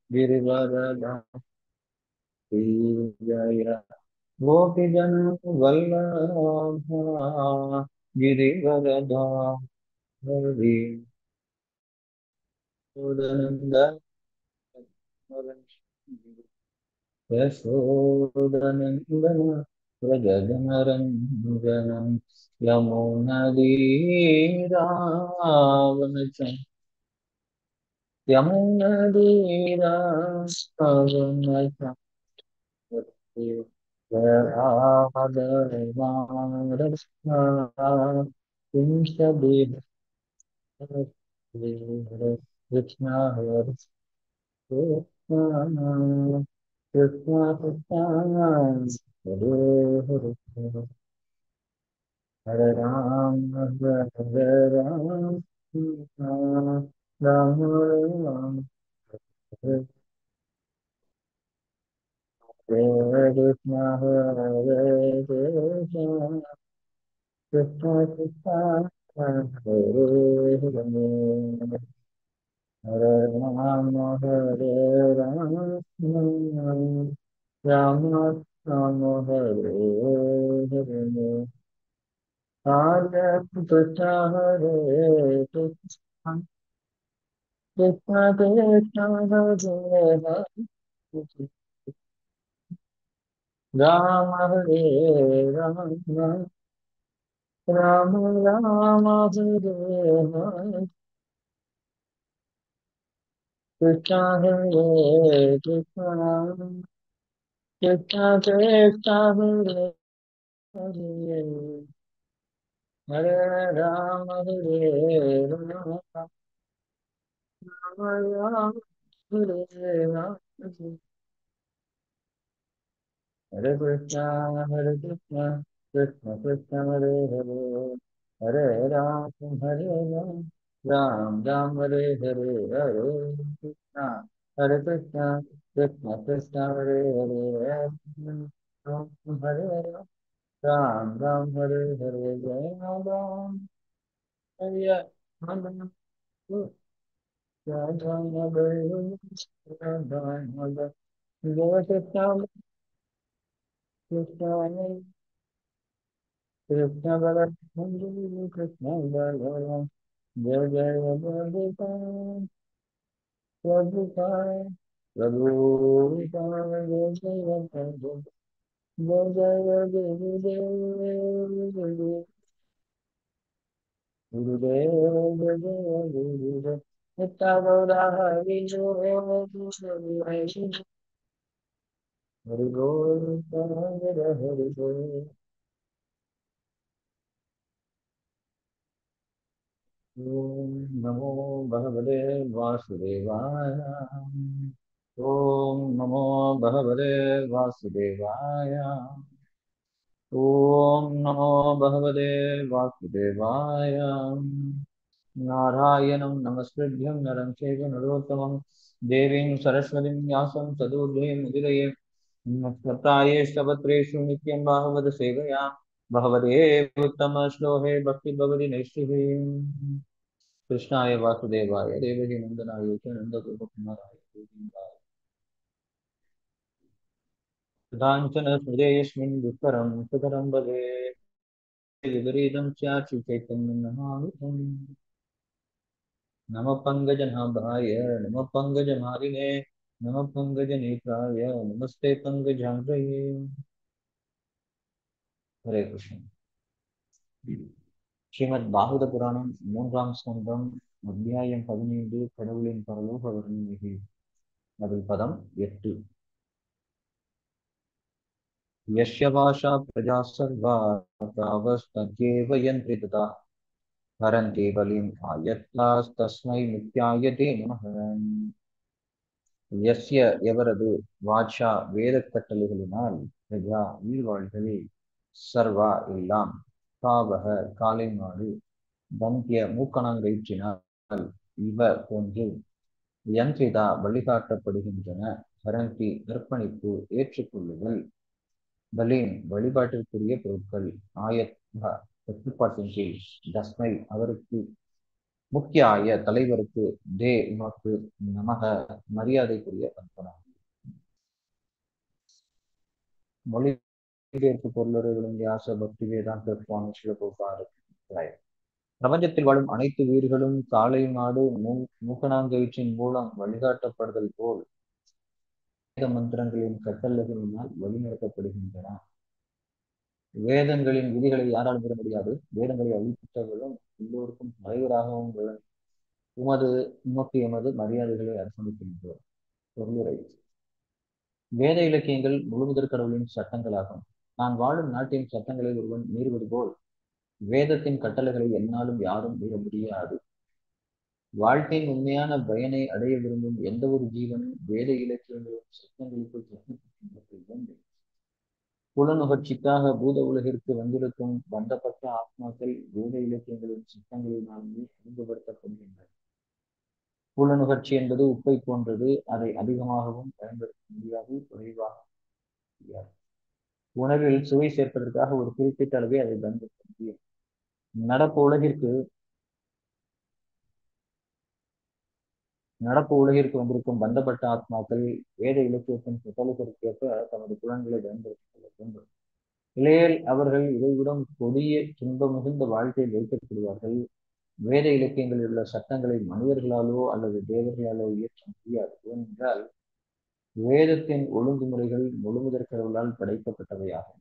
गिरिवरदा जय गोपीजन वल्लभा गिरिवरदा हरि यशोदनन्दन प्रजनरञ्जनं यमुनदीरावनच यमुनदीरावनच कृष्ण हरे कृष्ण कृष्ण कृष्ण हरे हरे हरे राम हरे राम राम राम राम हरे हरे कृष्ण हरे कृष्ण कृष्ण कृष्ण हरे हरे हरे राम हरे राम राम राम हरे हरे हरे कृष्ण हरे कृष्ण कृष्ण कृष्ण हरे हरे राम हरे राम राम राम हरे हरे कृष्ण हरे कृष्ण कृष्ण कृष्ण हरे हरे हरे राम हरे राम राम राम हरे राम हरे कृष्ण हरे कृष्ण कृष्ण कृष्ण हरे हरे हरे राम हरे राम राम राम हरे हरे हरे कृष्ण हरे कृष्ण कृष्ण कृष्ण हरे हरे राम हरे राम राम राम हरे हरे जय राम हरे राम जय राम हरे राम हरे जय कृष्ण कृष्ण कृष्ण बल कृष्ण बल जय जय प्रभुपाल प्रभुपाल प्रभुपाल जय जय प्रभु जय जय गुरुदेव गुरुदेव जय जय गुरुदेव नित्य गौरा हरि हरि बोल हरि बोल ॐ नमो भगवते वासुदेवाय ॐ नमो भगवते वासुदेवाय ॐ नमो भगवते वासुदेवाय नारायणं नमस्कृभ्यं नरं चैव नरोत्तमं देवीं सरस्वतीं व्यासं तदूर्ध्वे मुदिरये नक्षत्राये स्तवत्रेषु नित्यं भागवत सेवया भगवते उत्तमश्लोके भक्तिर्भवति नैष्ठिकीम् कृष्णाय वासुदेवाय देवकी नन्दनाय च नन्दगोपकुमाराय गोविन्दाय सुधाञ्चन स्मृतेऽस्मिन् दुष्करं सुकरं भजे विपरीतं स्यात् चैतन्यं नमामितम् नमः पङ्कजनाभाय नमः पङ्कजमालिने नमः पङ्कजनेत्राय नमस्ते पङ्कजाङ्ग्रये हरे कृष्ण ஸ்ரீமத் பாகவத புராணம் மூன்றாம் ஸ்கந்தம் அத்தியாயம் பதினைந்து கடவுளின் பரலோக வர்ணிகை அதில் பதம் எட்டு यस्य भाषा प्रजा सर्वा तावस्तद्येव यन्त्रितता हरन्ति बलिम् आयत्तास्तस्मै नित्याय ते நமः யஸ்ய எவரது வாட்சா வேத கட்டளைகளினால் பிரஜா உயிர்வாழ்களே சர்வா எல்லாம் காவக காலை மாடு தந்திய மூக்கணங்கயிற்றினால் இவ போன்று யந்திரிதா வழிகாட்டப்படுகின்றன ஹரந்தி அர்ப்பணிப்பு ஏற்றுக்கொள்ளுதல் பலீன் வழிபாட்டிற்குரிய பொருட்கள் ஆயத் கட்டுப்பாட்டின் கீழ் தஸ்மை அவருக்கு முக்கியாய தலைவருக்கு தே உனக்கு நமக மரியாதைக்குரிய வந்தனம் மொழிபெயர்ப்பு பொருளுரைகளும் வியாச பக்தி வேதாந்த சுவாமி சிவகோபால பிரபஞ்சத்தில் வாழும் அனைத்து உயிர்களும் காளை மாடு மூ மூக்கணாங்கயிற்றின் மூலம் வழிகாட்டப்படுதல் போல் வேத மந்திரங்களின் கட்டளைகளினால் வழிநடத்தப்படுகின்றன வேதங்களின் விதிகளை யாராலும் பெற முடியாது வேதங்களை அழித்தவர்களும் எல்லோருக்கும் தலைவராகவும் விளங்கும் உமது உமக்கு எமது மரியாதைகளை அர்ப்பணிக்கின்றோம் பொருளுரை வேத இலக்கியங்கள் முழுமுதற் கடவுளின் சட்டங்களாகும் நான் வாழும் நாட்டின் சட்டங்களை ஒருவன் மீறுவது போல் வேதத்தின் கட்டளைகளை என்னாலும் யாரும் மீற முடியாது வாழ்க்கையின் உண்மையான பயனை அடைய விரும்பும் எந்த ஒரு ஜீவனும் வேத இலக்கியங்களும் சட்டங்களுக்குள் புலநுகர்ச்சிக்காக பூத உலகிற்கு வந்திருக்கும் பந்தப்பட்ட ஆத்மாக்கள் வேத இலக்கியங்களின் சித்தங்களினாலுமே ஒழுங்குபடுத்தப்படுகின்றன புலநுகர்ச்சி என்பது உப்பை போன்றது அதை அதிகமாகவும் பயன்படுத்த முடியாது குறைவாக முடியாது உணவில் சுவை சேர்ப்பதற்காக ஒரு குறிப்பிட்ட அளவே அதை பயன்படுத்த முடியும் நடப்பு உலகிற்கு நடப்பு உலகிற்கு வந்திருக்கும் பந்தப்பட்ட ஆத்மாக்கள் வேத இலக்கியத்தின் கட்டளைகளுக்கேற்ப தமது புலன்களை பயன்படுத்திக் கொள்ள வேண்டும் இல்லையேல் அவர்கள் இதைவிடம் கொடிய துன்பம் மிகுந்த வாழ்க்கையில் வைக்கப்படுவார்கள் வேத இலக்கியங்களில் உள்ள சட்டங்களை மனிதர்களாலோ அல்லது தேவர்களாலோ இயற்ற முடியாது ஏனென்றால் வேதத்தின் ஒழுங்குமுறைகள் முழுமுதற் கடவுளால் படைக்கப்பட்டவையாகும்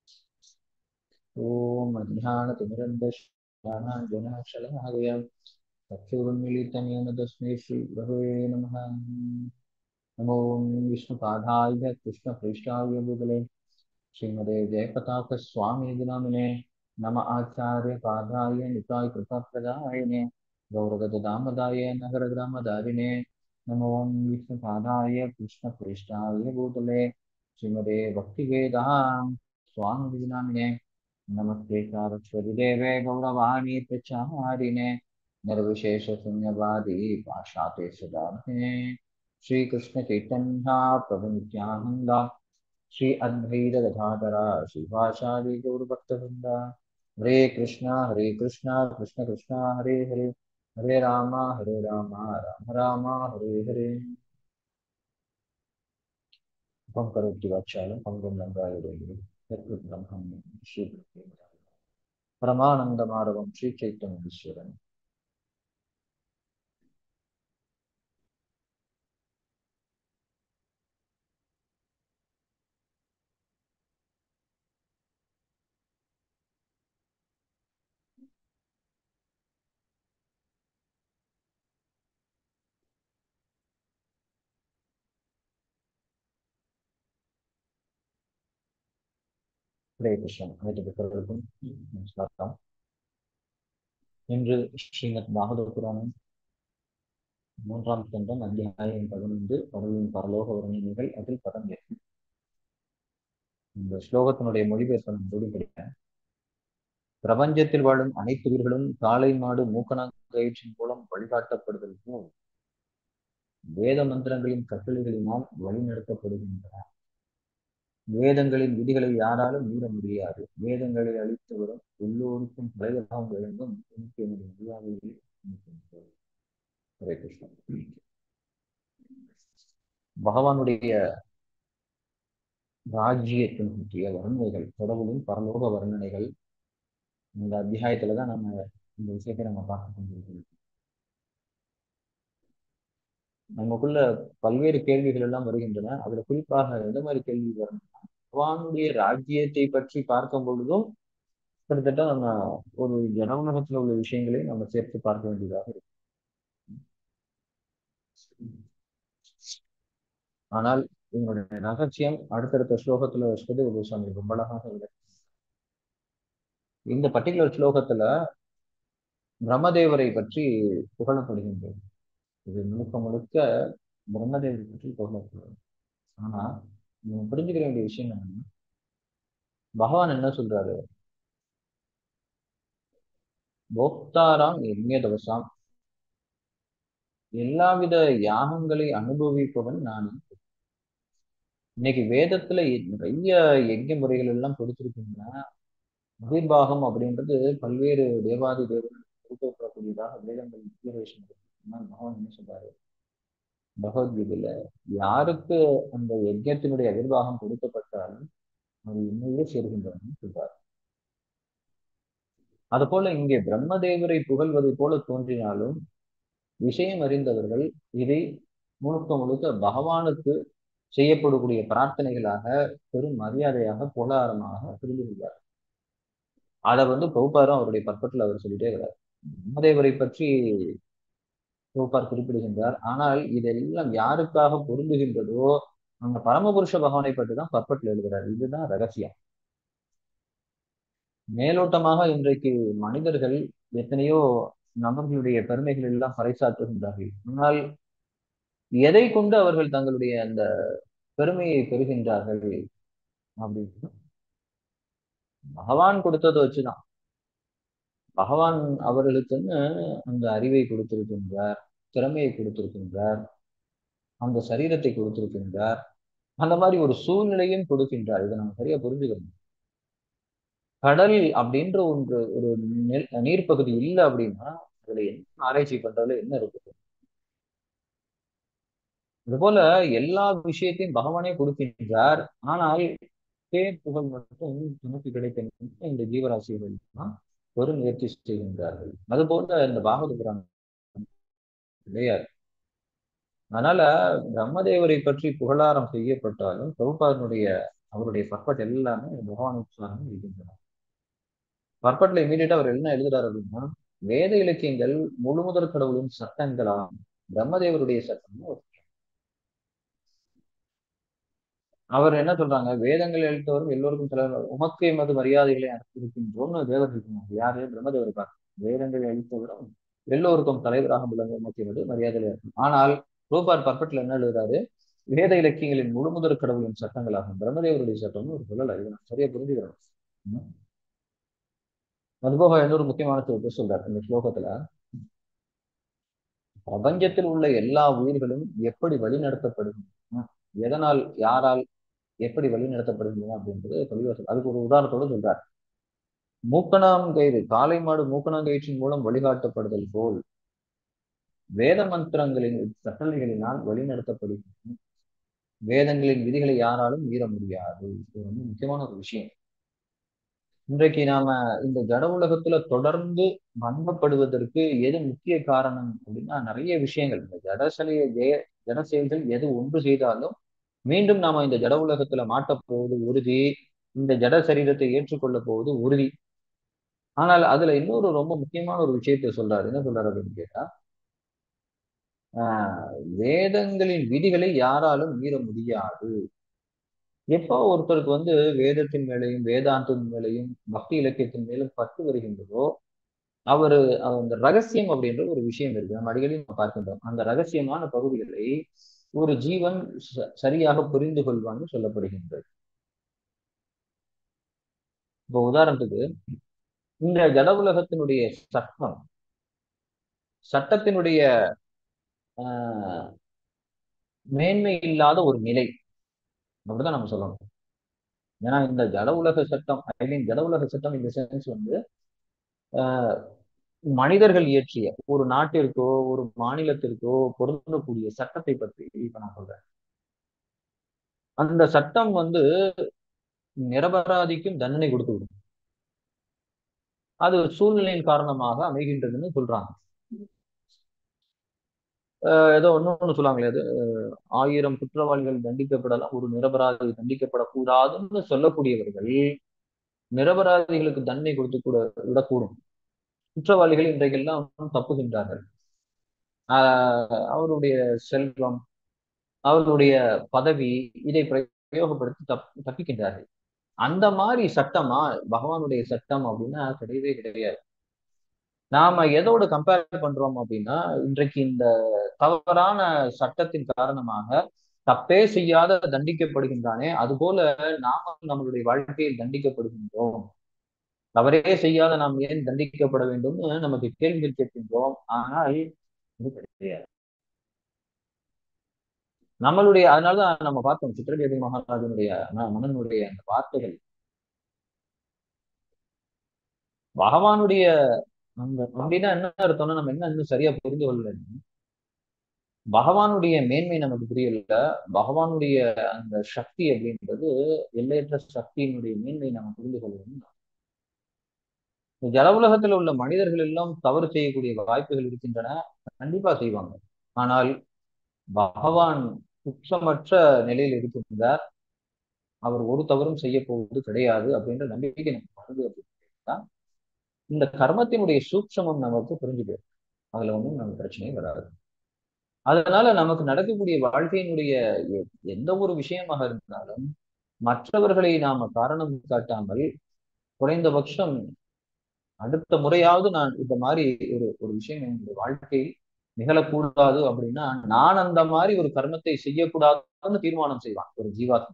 ஓம் அஜான திமிரந்த ஜனாசலமாகயம் चक्षुरुन्मिलितं येन तस्मै श्रीगुरवे नमः नमो विष्णुपादाय कृष्णपृष्ठाय भूतले श्रीमदे जयप्रतापस्वामी नामिने नम आचार्यपादाय निताय कृपाप्रदायिने गौरगदामदाय नगरग्रामदारिणे नमो विष्णुपादाय कृष्णपृष्ठाय भूतले श्रीमदे भक्तिवेदां स्वामी नामिने नमस्ते सारस्वती देवे गौरवाणी प्रचारिणे निर्विशेष शून्यवादी पाशाते सदाभे श्री कृष्ण चैतन्य प्रभु नित्यानंद श्री अद्वैत गदाधरा शिवाचार्य गौरभक्तवृंद हरे कृष्णा हरे कृष्णा कृष्ण कृष्णा हरे हरे हरे राम हरे राम राम राम हरे हरे पं करोति वाचालं पङ्गुं लङ्गायुधे ब्रह्मं श्री परमानन्दमाधवं श्रीचैतन्येश्वरन् ஹரே கிருஷ்ணன் அனைத்து பக்தர்களுக்கும் நமஸ்காரம் இன்று ஸ்ரீமத் பாகவத புராணம் மூன்றாம் ஸ்கந்தம் அத்தியாயம் பதினைந்து கடவுளின் பரலோக வர்ணனைகள் அதில் பதம் எட்டு இந்த ஸ்லோகத்தினுடைய மொழிபெயர்ப்பை நான் சொல்லி படிக்கிறேன் பிரபஞ்சத்தில் வாழும் அனைத்து உயிர்களும் காளை மாடு மூக்கணாங்கயிற்றின் மூலம் வழிகாட்டப்படுதல் போல் வேத மந்திரங்களின் கட்டளைகளினால் வழிநடத்தப்படுகின்றன வேதங்களின் விதிகளை யாராலும் மீற முடியாது வேதங்களை அளித்தவரும் எல்லோருக்கும் தலைவராகவும் விளங்கும் என்னுடைய மரியாதையை ஹரே கிருஷ்ணன் பகவானுடைய ராஜ்யத்தின் பற்றிய வர்ணனைகள் கடவுளின் பரலோக வர்ணனைகள் இந்த அத்தியாயத்துலதான் நம்ம இந்த விஷயத்தை நம்ம பார்க்க கொண்டிருக்கிறோம் நமக்குள்ள பல்வேறு கேள்விகள் எல்லாம் வருகின்றன அதுல குறிப்பாக எந்த மாதிரி கேள்வி வரும் பகவானுடைய ராஜ்யத்தை பற்றி பார்க்கும் பொழுதும் கிட்டத்தட்ட நம்ம ஒரு ஜனநகத்துல உள்ள விஷயங்களை நம்ம சேர்த்து பார்க்க வேண்டியதாக இருக்கு ஆனால் என்னுடைய ரகசியம் அடுத்தடுத்த ஸ்லோகத்துல வச்சது ஒரு சாமி ரொம்ப அழகாக விளக்கு இந்த பர்டிகுலர் ஸ்லோகத்துல பிரம்மதேவரை பற்றி புகழப்படுகின்றது இது முழுக்க முழுக்க பிரம்மதேவரை பற்றி புகழப்படுகிறது ஆனா நீங்க புரிஞ்சுக்கிற வேண்டிய விஷயம் என்னன்னா பகவான் என்ன சொல்றாரு போக்தாராம் யஜ்யதவசாம் எல்லாவித யாகங்களை அனுபவிப்பவன் நான் இன்னைக்கு வேதத்துல நிறைய யஜ்ய முறைகள் எல்லாம் கொடுத்திருக்கீங்கன்னா அபிர்வாகம் அப்படின்றது பல்வேறு தேவாதி தேவர்கள் கொடுக்கப்படக்கூடியதாக வேதங்கள் உபதேசம் ஆனால் பகவான் என்ன சொல்றாரு பகவத்கீதையில யாருக்கு அந்த யஜ்யத்தினுடைய எதிர்வாகம் கொடுக்கப்பட்டாலும் அது உண்மையிலே சேர்கின்றன சொல்றார் அது போல இங்கே பிரம்மதேவரை புகழ்வதை போல தோன்றினாலும் விஷயம் அறிந்தவர்கள் இதை முழுக்க முழுக்க பகவானுக்கு செய்யப்படக்கூடிய பிரார்த்தனைகளாக பெரும் மரியாதையாக பொருளாதாரமாக புரிந்து கொள்வார் அதை வந்து பௌப்பாரும் அவருடைய பற்பட்டில் அவர் சொல்லிட்டே இருக்கிறார் பிரம்மதேவரை பற்றி பௌப்பார் குறிப்பிடுகின்றார் ஆனால் இதெல்லாம் யாருக்காக பொருந்துகின்றதோ அந்த பரமபுருஷ பகவானை பற்றி தான் பற்பட்டில் எழுதுகிறார் இதுதான் ரகசியம் மேலோட்டமாக இன்றைக்கு மனிதர்கள் எத்தனையோ நபர்களுடைய பெருமைகள் எல்லாம் பறைசாற்றுகின்றார்கள் ஆனால் எதை கொண்டு அவர்கள் தங்களுடைய அந்த பெருமையை பெறுகின்றார்கள் அப்படின்னு பகவான் கொடுத்ததை வச்சுதான் பகவான் அவர்களுக்குன்னு அந்த அறிவை கொடுத்திருக்கின்றார் திறமையை கொடுத்திருக்கின்றார் அந்த சரீரத்தை கொடுத்திருக்கின்றார் அந்த மாதிரி ஒரு சூழ்நிலையும் கொடுக்கின்றார் இதை நம்ம சரியா புரிஞ்சுக்கணும் கடல் அப்படின்ற ஒன்று ஒரு நீர்ப்பகுதி இல்லை அப்படின்னா அதுல என்ன ஆராய்ச்சி பண்றதுல என்ன இருக்கு இதுபோல எல்லா விஷயத்தையும் பகவானே கொடுக்கின்றார் ஆனால் பேர் புகழ் மட்டும் தனக்கு கிடைக்க இந்த ஜீவராசிகள் தான் ஒரு முயற்சி செய்கின்றார்கள் அதுபோல இந்த பாகவத புராணம் கிடையாது அதனால பிரம்மதேவரை பற்றி புகழாரம் செய்யப்பட்டாலும் பிரபுபாதனுடைய அவருடைய பற்பட் எல்லாமே பகவானுக்கு இருக்கின்றன பற்பட்ல இமீடியட்டா அவர் என்ன எழுதுறாரு அப்படின்னா வேத இலக்கியங்கள் முழு முதல் கடவுளின் சட்டங்களாம் பிரம்மதேவருடைய சட்டம் அவர் என்ன சொல்றாங்க வேதங்கள் எழுத்தவரும் எல்லோருக்கும் சில உமக்கு எமது மரியாதைகளை இருக்கின்றோம்னு தேவர் இருக்கிறாங்க யாரு பிரம்மதேவர் பார்க்க வேதங்கள் எழுத்தவரும் எல்லோருக்கும் தலைவராக விளங்க உமக்கு எமது மரியாதையில இருக்கும் ஆனால் ரூபார் பர்பட்ல என்ன எழுதுறாரு வேத இலக்கியங்களின் முழுமுதற் கடவுளின் சட்டங்களாகும் பிரம்மதேவருடைய சட்டம்னு ஒரு சொல்லல இது நான் சரியா புரிஞ்சுக்கிறோம் அதுபோக இன்னொரு முக்கியமான சொல்லிட்டு சொல்றாரு இந்த ஸ்லோகத்துல பிரபஞ்சத்தில் உள்ள எல்லா உயிர்களும் எப்படி வழி நடத்தப்படுகின்றன எதனால் யாரால் எப்படி வழி நடத்தப்படுகின்றன அப்படின்றது தெளிவா சொல்ற அதுக்கு ஒரு உதாரணத்தோடு சொல்றார் மூக்கணாங்கயிறு காளை மாடு மூக்கணாங்கயிற்றின் மூலம் வழிகாட்டப்படுதல் போல் வேத மந்திரங்களின் கட்டளைகளினால் வழிநடத்தப்படுகின்றன வேதங்களின் விதிகளை யாராலும் மீற முடியாது இது ரொம்ப முக்கியமான ஒரு விஷயம் இன்றைக்கு நாம இந்த ஜட உலகத்துல தொடர்ந்து வன்பப்படுவதற்கு எது முக்கிய காரணம் அப்படின்னா நிறைய விஷயங்கள் இந்த ஜடசலைய ஜெய ஜட செயல்கள் எது ஒன்று செய்தாலும் மீண்டும் நாம இந்த ஜட உலகத்துல மாட்டப் போவது உறுதி இந்த ஜட சரீரத்தை ஏற்றுக்கொள்ள போவது உறுதி ஆனால் அதுல இன்னொரு ரொம்ப முக்கியமான ஒரு விஷயத்த சொல்றாரு என்ன சொல்றாரு அப்படின்னு கேட்டா ஆஹ் வேதங்களின் விதிகளை யாராலும் மீற முடியாது எப்போ ஒருத்தருக்கு வந்து வேதத்தின் மேலையும் வேதாந்தத்தின் மேலையும் பக்தி இலக்கியத்தின் மேலும் பற்று வருகின்றதோ அவரு அந்த ரகசியம் அப்படின்ற ஒரு விஷயம் இருக்கு நம்ம அடிக்கடி நம்ம பார்க்கின்றோம் அந்த ரகசியமான பகுதிகளை ஒரு ஜீவன் சரியாக புரிந்து கொள்வான்னு சொல்லப்படுகின்றது இப்போ உதாரணத்துக்கு இந்த ஜட உலகத்தினுடைய சட்டம் சட்டத்தினுடைய ஆஹ் மேன்மை இல்லாத ஒரு நிலை அப்படிதான் நம்ம சொல்லணும் ஏன்னா இந்த ஜட உலக சட்டம் ஐ மீன் ஜட உலக சட்டம் இந்த சென்ஸ் வந்து ஆஹ் மனிதர்கள் இயற்றிய ஒரு நாட்டிற்கோ ஒரு மாநிலத்திற்கோ பொருந்தக்கூடிய சட்டத்தை பற்றி இப்ப நான் சொல்றேன் அந்த சட்டம் வந்து நிரபராதிக்கும் தண்டனை கொடுத்து விடும் அது சூழ்நிலையின் காரணமாக அமைகின்றதுன்னு சொல்றாங்க ஏதோ ஒன்னொன்னு சொல்லுவாங்களே அது ஆயிரம் குற்றவாளிகள் தண்டிக்கப்படலாம் ஒரு நிரபராதி தண்டிக்கப்படக்கூடாதுன்னு சொல்லக்கூடியவர்கள் நிரபராதிகளுக்கு தண்டனை கொடுத்து கூட விடக்கூடும் குற்றவாளிகள் இன்றைக்கெல்லாம் தப்புகின்றார்கள் ஆஹ் அவருடைய செல்வம் அவர்களுடைய பதவி இதை பிரயோகப்படுத்தி தப் தப்பிக்கின்றார்கள் அந்த மாதிரி சட்டமா பகவானுடைய சட்டம் அப்படின்னா கிடையவே கிடையாது நாம எதோடு கம்பேர் பண்றோம் அப்படின்னா இன்றைக்கு இந்த தவறான சட்டத்தின் காரணமாக தப்பே செய்யாத தண்டிக்கப்படுகின்றானே அதுபோல நாம நம்மளுடைய வாழ்க்கையில் தண்டிக்கப்படுகின்றோம் தவறே செய்யாத நாம் ஏன் தண்டிக்கப்பட வேண்டும்னு நமக்கு கேள்விகள் கேட்கின்றோம் ஆனால் இது கிடையாது நம்மளுடைய அதனாலதான் நம்ம பார்த்தோம் சித்திரகேதி மகாராஜனுடைய மன்னனுடைய அந்த வார்த்தைகள் பகவானுடைய அந்த அப்படின்னா என்ன அர்த்தம்னா நம்ம என்ன இன்னும் சரியா புரிந்து கொள்ளல பகவானுடைய மேன்மை நமக்கு புரியல பகவானுடைய அந்த சக்தி அப்படின்றது எல்லையற்ற சக்தியினுடைய மேன்மை நம்ம புரிந்து கொள்ளணும் ஜல உலகத்துல உள்ள மனிதர்கள் எல்லாம் தவறு செய்யக்கூடிய வாய்ப்புகள் இருக்கின்றன கண்டிப்பா செய்வாங்க ஆனால் பகவான் குற்றமற்ற நிலையில் இருக்கின்றார் அவர் ஒரு தவறும் செய்ய போவது கிடையாது அப்படின்ற நம்பிக்கை நமக்கு வருது அப்படின்னா இந்த கர்மத்தினுடைய சூட்சமம் நமக்கு புரிஞ்சு போயிடும் அதுல ஒன்றும் நமக்கு பிரச்சனையும் வராது அதனால நமக்கு நடக்கக்கூடிய வாழ்க்கையினுடைய எந்த ஒரு விஷயமாக இருந்தாலும் மற்றவர்களை நாம காரணம் காட்டாமல் குறைந்தபட்சம் அடுத்த முறையாவது நான் இந்த மாதிரி ஒரு ஒரு விஷயம் என்னுடைய வாழ்க்கையில் நிகழக்கூடாது அப்படின்னா நான் அந்த மாதிரி ஒரு கர்மத்தை செய்யக்கூடாதுன்னு தீர்மானம் செய்வான் ஒரு ஜீவாத்மா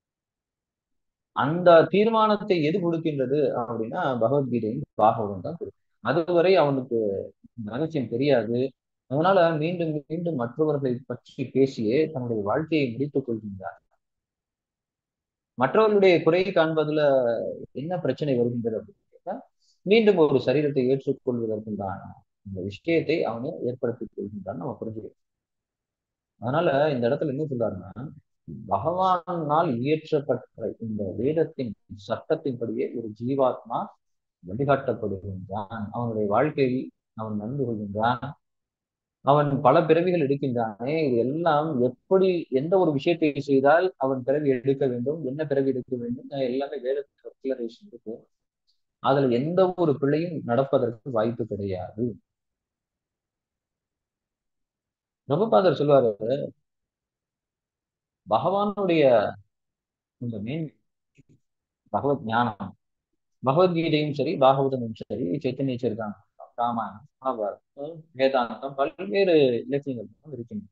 அந்த தீர்மானத்தை எது கொடுக்கின்றது அப்படின்னா பகவத்கீதையும் பாகவதம் தான் கொடுக்கும் அதுவரை அவனுக்கு ரகசியம் தெரியாது அதனால மீண்டும் மீண்டும் மற்றவர்களை பற்றி பேசியே தன்னுடைய வாழ்க்கையை முடித்துக் கொள்கின்றார் மற்றவர்களுடைய குறை காண்பதுல என்ன பிரச்சனை வருகின்றது அப்படின்னு கேட்டா மீண்டும் ஒரு சரீரத்தை ஏற்றுக்கொள்வதற்குண்டான இந்த விஷயத்தை அவனு ஏற்படுத்திக் கொள்கின்றான் நம்ம புரிஞ்சுக்கிறோம் அதனால இந்த இடத்துல என்ன சொல்றாருன்னா பகவானால் இயற்றப்பட்ட இந்த வேதத்தின் சட்டத்தின்படியே ஒரு ஜீவாத்மா வழிகாட்டப்படுகின்றான் அவனுடைய வாழ்க்கையில் அவன் நடந்து கொள்கின்றான் அவன் பல பிறவிகள் எடுக்கின்றானே இது எல்லாம் எப்படி எந்த ஒரு விஷயத்தை செய்தால் அவன் பிறவி எடுக்க வேண்டும் என்ன பிறவி எடுக்க வேண்டும் எல்லாமே வேதத்தில் டிக்ளரேஷன் இருக்கு அதுல எந்த ஒரு பிள்ளையும் நடப்பதற்கு வாய்ப்பு கிடையாது பிரபுபாதர் சொல்லுவாரு பகவானுடைய இந்த மேன் பகவத் ஞானம் பகவத்கீதையும் சரி பாகவதமும் சரி சைத்தன்ய சரிதானம் ராமாயணம் மகாபாரதம் வேதாந்தம் பல்வேறு இலக்கியங்கள் இருக்கின்றன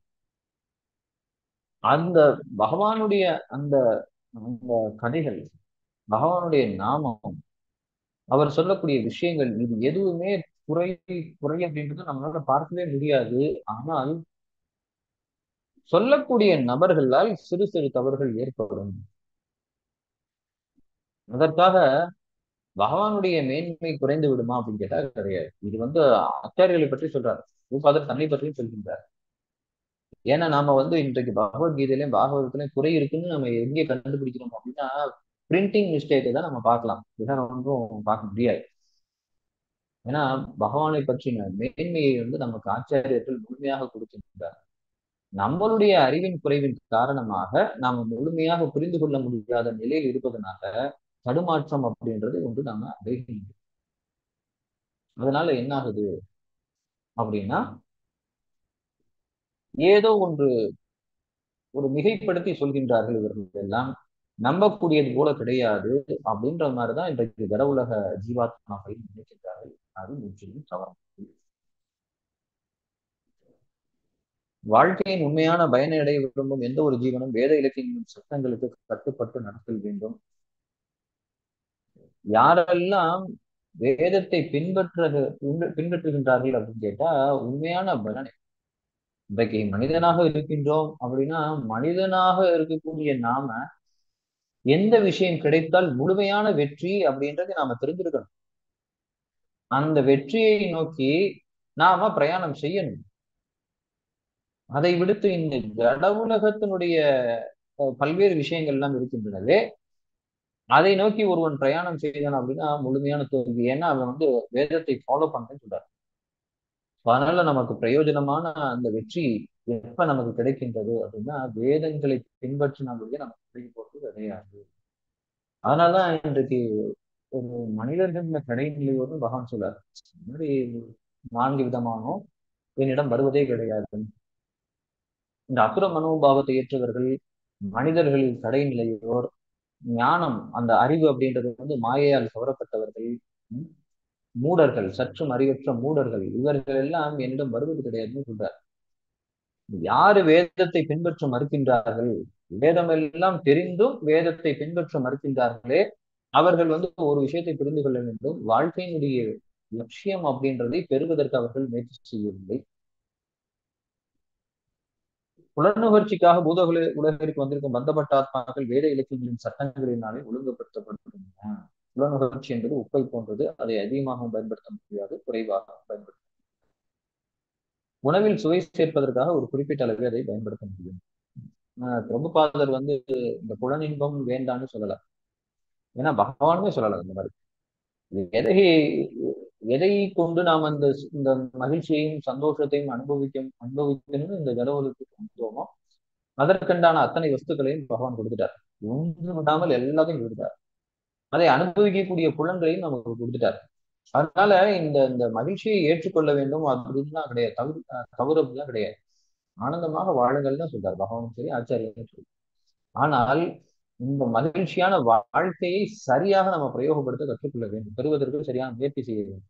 அந்த பகவானுடைய அந்த அந்த கதைகள் பகவானுடைய நாமம் அவர் சொல்லக்கூடிய விஷயங்கள் இது எதுவுமே குறை குறை அப்படின்றது நம்மளால பார்க்கவே முடியாது ஆனால் சொல்லக்கூடிய நபர்களால் சிறு சிறு தவறுகள் ஏற்படும் அதற்காக பகவானுடைய மேன்மை குறைந்து விடுமா அப்படின்னு கேட்டா கிடையாது இது வந்து ஆச்சாரியர்களை பற்றி சொல்றாரு ரூபாதர் தன்னை பற்றியும் சொல்கின்றார் ஏன்னா நாம வந்து இன்றைக்கு பகவத்கீதையிலையும் பாகவதத்திலையும் குறை இருக்குன்னு நம்ம எங்கே கண்டுபிடிக்கிறோம் அப்படின்னா பிரிண்டிங் மிஸ்டேக்கை தான் நம்ம பார்க்கலாம் வேற ஒன்றும் பார்க்க முடியாது ஏன்னா பகவானை பற்றின மேன்மையை வந்து நமக்கு ஆச்சாரியர்கள் முழுமையாக கொடுக்கின்றார் நம்மளுடைய அறிவின் குறைவின் காரணமாக நாம முழுமையாக புரிந்து கொள்ள முடியாத நிலையில் இருப்பதனால தடுமாற்றம் அப்படின்றது ஒன்று நாம அடைகின்றோம் அதனால என்ன ஆகுது அப்படின்னா ஏதோ ஒன்று ஒரு மிகைப்படுத்தி சொல்கின்றார்கள் இவர்கள் எல்லாம் நம்பக்கூடியது போல கிடையாது அப்படின்ற மாதிரிதான் இன்றைக்கு ஜட உலக ஜீவாத்மாக்கள் நினைக்கின்றார்கள் அது முற்றிலும் தவறு வாழ்க்கையின் உண்மையான பயனை அடைய விரும்பும் எந்த ஒரு ஜீவனும் வேத இலக்கியங்களின் சட்டங்களுக்கு கட்டுப்பட்டு நடத்தல் வேண்டும் யாரெல்லாம் வேதத்தை பின்பற்ற பின்பற்றுகின்றார்கள் அப்படின்னு கேட்டா உண்மையான பலனை இன்றைக்கு மனிதனாக இருக்கின்றோம் அப்படின்னா மனிதனாக இருக்கக்கூடிய நாம எந்த விஷயம் கிடைத்தால் முழுமையான வெற்றி அப்படின்றத நாம தெரிஞ்சிருக்கணும் அந்த வெற்றியை நோக்கி நாம பிரயாணம் செய்யணும் அதை விடுத்து இந்த ஜட உலகத்தினுடைய பல்வேறு விஷயங்கள் எல்லாம் இருக்கின்றனவே அதை நோக்கி ஒருவன் பிரயாணம் செய்தான் அப்படின்னா முழுமையான தோல்வி ஏன்னா அவன் வந்து வேதத்தை ஃபாலோ பண்றேன்னு சொல்றாரு அதனால நமக்கு பிரயோஜனமான அந்த வெற்றி எப்ப நமக்கு கிடைக்கின்றது அப்படின்னா வேதங்களை பின்பற்றினாலே நமக்கு கிடைக்க போறது கிடையாது அதனாலதான் இன்றைக்கு ஒரு மனிதர்கள் கடைநிலையோடு பகவான் சொல்றாரு இந்த மாதிரி நான்கு விதமானோ என்னிடம் வருவதே கிடையாது இந்த அசுர மனோபாவத்தை ஏற்றவர்கள் மனிதர்களில் கடைநிலையோர் ஞானம் அந்த அறிவு அப்படின்றது வந்து மாயையால் கவரப்பட்டவர்கள் மூடர்கள் சற்றும் அறிவற்ற மூடர்கள் இவர்கள் எல்லாம் என்னிடம் வருவது கிடையாதுன்னு சொல்றார் யாரு வேதத்தை பின்பற்ற மறுக்கின்றார்கள் வேதம் எல்லாம் தெரிந்தும் வேதத்தை பின்பற்ற மறுக்கின்றார்களே அவர்கள் வந்து ஒரு விஷயத்தை புரிந்து கொள்ள வேண்டும் வாழ்க்கையினுடைய லட்சியம் அப்படின்றதை பெறுவதற்கு அவர்கள் முயற்சி செய்யவில்லை புலனுகர்ச்சிக்காக பூதகுல உலகிற்கு வந்திருக்கும் பந்தப்பட்ட ஆத்மாக்கள் வேத இலக்கியங்களின் சட்டங்களினாலே ஒழுங்குபடுத்தப்படுகின்றன புலனுணர்ச்சி என்பது உப்பை போன்றது அதை அதிகமாக பயன்படுத்த முடியாது குறைவாக பயன்படுத்த உணவில் சுவை சேர்ப்பதற்காக ஒரு குறிப்பிட்ட அளவே அதை பயன்படுத்த முடியும் பிரபுபாதர் வந்து இந்த புலனின்பம் வேண்டான்னு சொல்லல ஏன்னா பகவானுமே சொல்லல இந்த மாதிரி எதை எதை கொண்டு நாம் அந்த இந்த மகிழ்ச்சியையும் சந்தோஷத்தையும் அனுபவிக்க அனுபவிக்கணும்னு இந்த ஜடவுலத்துக்கு வந்தோமோ அதற்கண்டான அத்தனை வஸ்துக்களையும் பகவான் கொடுத்துட்டார் ஒன்று விடாமல் எல்லாத்தையும் கொடுத்துட்டார் அதை அனுபவிக்கக்கூடிய புலன்களையும் நமக்கு கொடுத்துட்டார் அதனால இந்த இந்த மகிழ்ச்சியை ஏற்றுக்கொள்ள வேண்டும் அப்படின்லாம் கிடையாது தவறு தவறு அப்படிலாம் கிடையாது ஆனந்தமாக வாழுங்கள் தான் சொல்றார் பகவானும் சரி ஆச்சாரியும் சரி ஆனால் இந்த மகிழ்ச்சியான வாழ்க்கையை சரியாக நம்ம பிரயோகப்படுத்த கற்றுக்கொள்ள வேண்டும் பெறுவதற்கு சரியான முயற்சி செய்ய வேண்டும்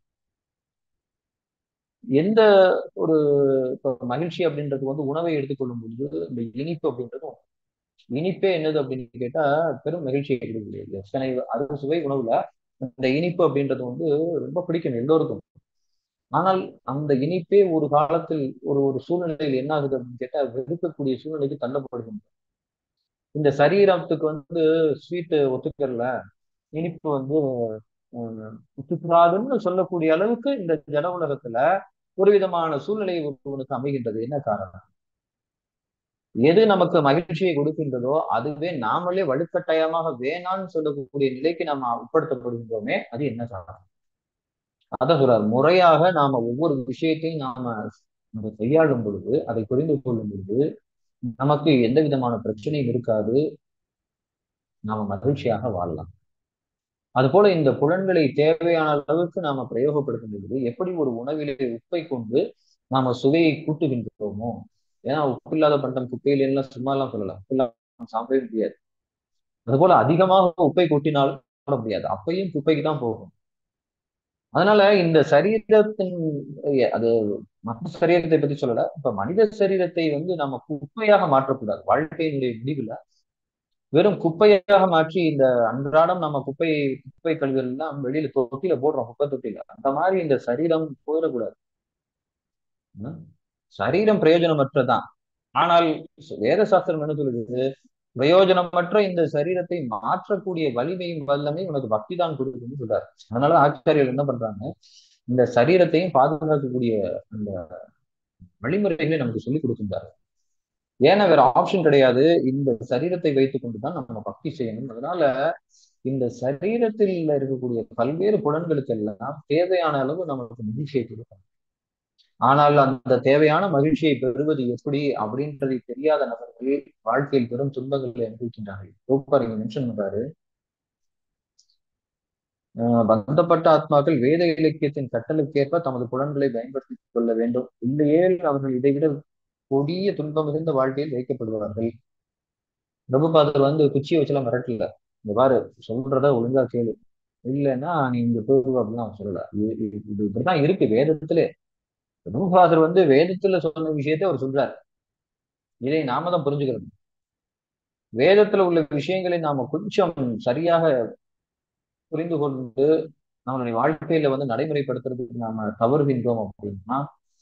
எந்த ஒரு இப்போ மகிழ்ச்சி அப்படின்றது வந்து உணவை எடுத்துக்கொள்ளும் பொழுது இந்த இனிப்பு அப்படின்றதும் இனிப்பே என்னது அப்படின்னு கேட்டா பெரும் மகிழ்ச்சியை கொடுக்கக்கூடியது எத்தனை அறுவை சுவை உணவுல இந்த இனிப்பு அப்படின்றது வந்து ரொம்ப பிடிக்கும் எல்லோருக்கும் ஆனால் அந்த இனிப்பே ஒரு காலத்தில் ஒரு ஒரு சூழ்நிலையில் என்ன ஆகுது அப்படின்னு கேட்டா வெறுக்கக்கூடிய சூழ்நிலைக்கு தள்ளப்படுகின்ற இந்த சரீரத்துக்கு வந்து ஸ்வீட்டு ஒத்துக்கல இனிப்பு வந்து ஒத்துக்கிறாதுன்னு சொல்லக்கூடிய அளவுக்கு இந்த ஜட உலகத்துல ஒரு விதமான சூழ்நிலை ஒருவனுக்கு அமைகின்றது என்ன காரணம் எது நமக்கு மகிழ்ச்சியை கொடுக்கின்றதோ அதுவே நாமளே வலுக்கட்டாயமாக வேணான்னு சொல்லக்கூடிய நிலைக்கு நாம உட்படுத்தப்படுகின்றோமே அது என்ன காரணம் அதான் சொல்றார் முறையாக நாம ஒவ்வொரு விஷயத்தையும் நாம நம்ம கையாளும் பொழுது அதை புரிந்து கொள்ளும் பொழுது நமக்கு எந்த விதமான பிரச்சனையும் இருக்காது நாம மகிழ்ச்சியாக வாழலாம் அது போல இந்த புலன்களை தேவையான அளவுக்கு நாம பிரயோகப்படுத்தும் பொழுது எப்படி ஒரு உணவிலே உப்பை கொண்டு நாம சுவையை கூட்டுகின்றோமோ ஏன்னா உப்பு இல்லாத பண்டம் குப்பையில எல்லாம் சும்மா எல்லாம் சொல்லலாம் உப்பு இல்லாம சாப்பிடவே முடியாது அது போல அதிகமாக உப்பை கொட்டினாலும் சாப்பிட முடியாது அப்பையும் குப்பைக்கு தான் போகும் அதனால இந்த சரீரத்தின் அது மற்ற சரீரத்தை பத்தி சொல்லல இப்ப மனித சரீரத்தை வந்து நம்ம குப்பையாக மாற்றக்கூடாது வாழ்க்கையினுடைய முடிவுல வெறும் குப்பையாக மாற்றி இந்த அன்றாடம் நம்ம குப்பை குப்பை கழிவுகள் எல்லாம் வெளியில தொட்டியில போடுறோம் குப்பை தொட்டியில அந்த மாதிரி இந்த சரீரம் போயிடக்கூடாது சரீரம் பிரயோஜனமற்றதான் ஆனால் வேத சாஸ்திரம் என்ன சொல்லுது பிரயோஜனமற்ற இந்த சரீரத்தை மாற்றக்கூடிய வலிமையும் வல்லமையும் உனக்கு பக்தி தான் கொடுக்குன்னு சொல்றாரு அதனால ஆச்சாரியர்கள் என்ன பண்றாங்க இந்த சரீரத்தையும் பாதுகாக்கக்கூடிய அந்த வழிமுறைகளை நமக்கு சொல்லி கொடுக்கின்றாரு ஏன்னா வேற ஆப்ஷன் கிடையாது இந்த சரீரத்தை வைத்துக் கொண்டுதான் நம்ம பக்தி செய்யணும் அதனால இந்த சரீரத்தில் இருக்கக்கூடிய பல்வேறு புலன்களுக்கு எல்லாம் தேவையான அளவு நமக்கு மகிழ்ச்சியை கொடுக்கணும் ஆனால் அந்த தேவையான மகிழ்ச்சியை பெறுவது எப்படி அப்படின்றதை தெரியாத நபர்கள் வாழ்க்கையில் பெரும் துன்பங்களை அனுபவிக்கின்றார்கள் ரோப்பார் இங்க மென்ஷன் பண்றாரு பந்தப்பட்ட ஆத்மாக்கள் வேத இலக்கியத்தின் கட்டளுக்கேற்ப தமது புலன்களை பயன்படுத்திக் கொள்ள வேண்டும் இல்லையே அவர்கள் இதைவிட கொடிய துன்பம் மிகுந்த வாழ்க்கையில் வைக்கப்படுவார்கள் பிரபுபாதர் வந்து குச்சியை வச்செல்லாம் மிரட்டல இந்த பாரு சொல்றத ஒழுங்கா கேளு இல்லைன்னா நீ இங்க போய் அப்படின்னு சொல்லல இது இப்படிதான் இருக்கு வேதத்திலே பிரபுபாதர் வந்து வேதத்துல சொன்ன விஷயத்த அவர் சொல்றாரு இதை நாம தான் புரிஞ்சுக்கிறோம் வேதத்துல உள்ள விஷயங்களை நாம கொஞ்சம் சரியாக புரிந்து கொண்டு நம்மளுடைய வாழ்க்கையில வந்து நடைமுறைப்படுத்துறதுக்கு நாம தவறுகின்றோம் அப்படின்னா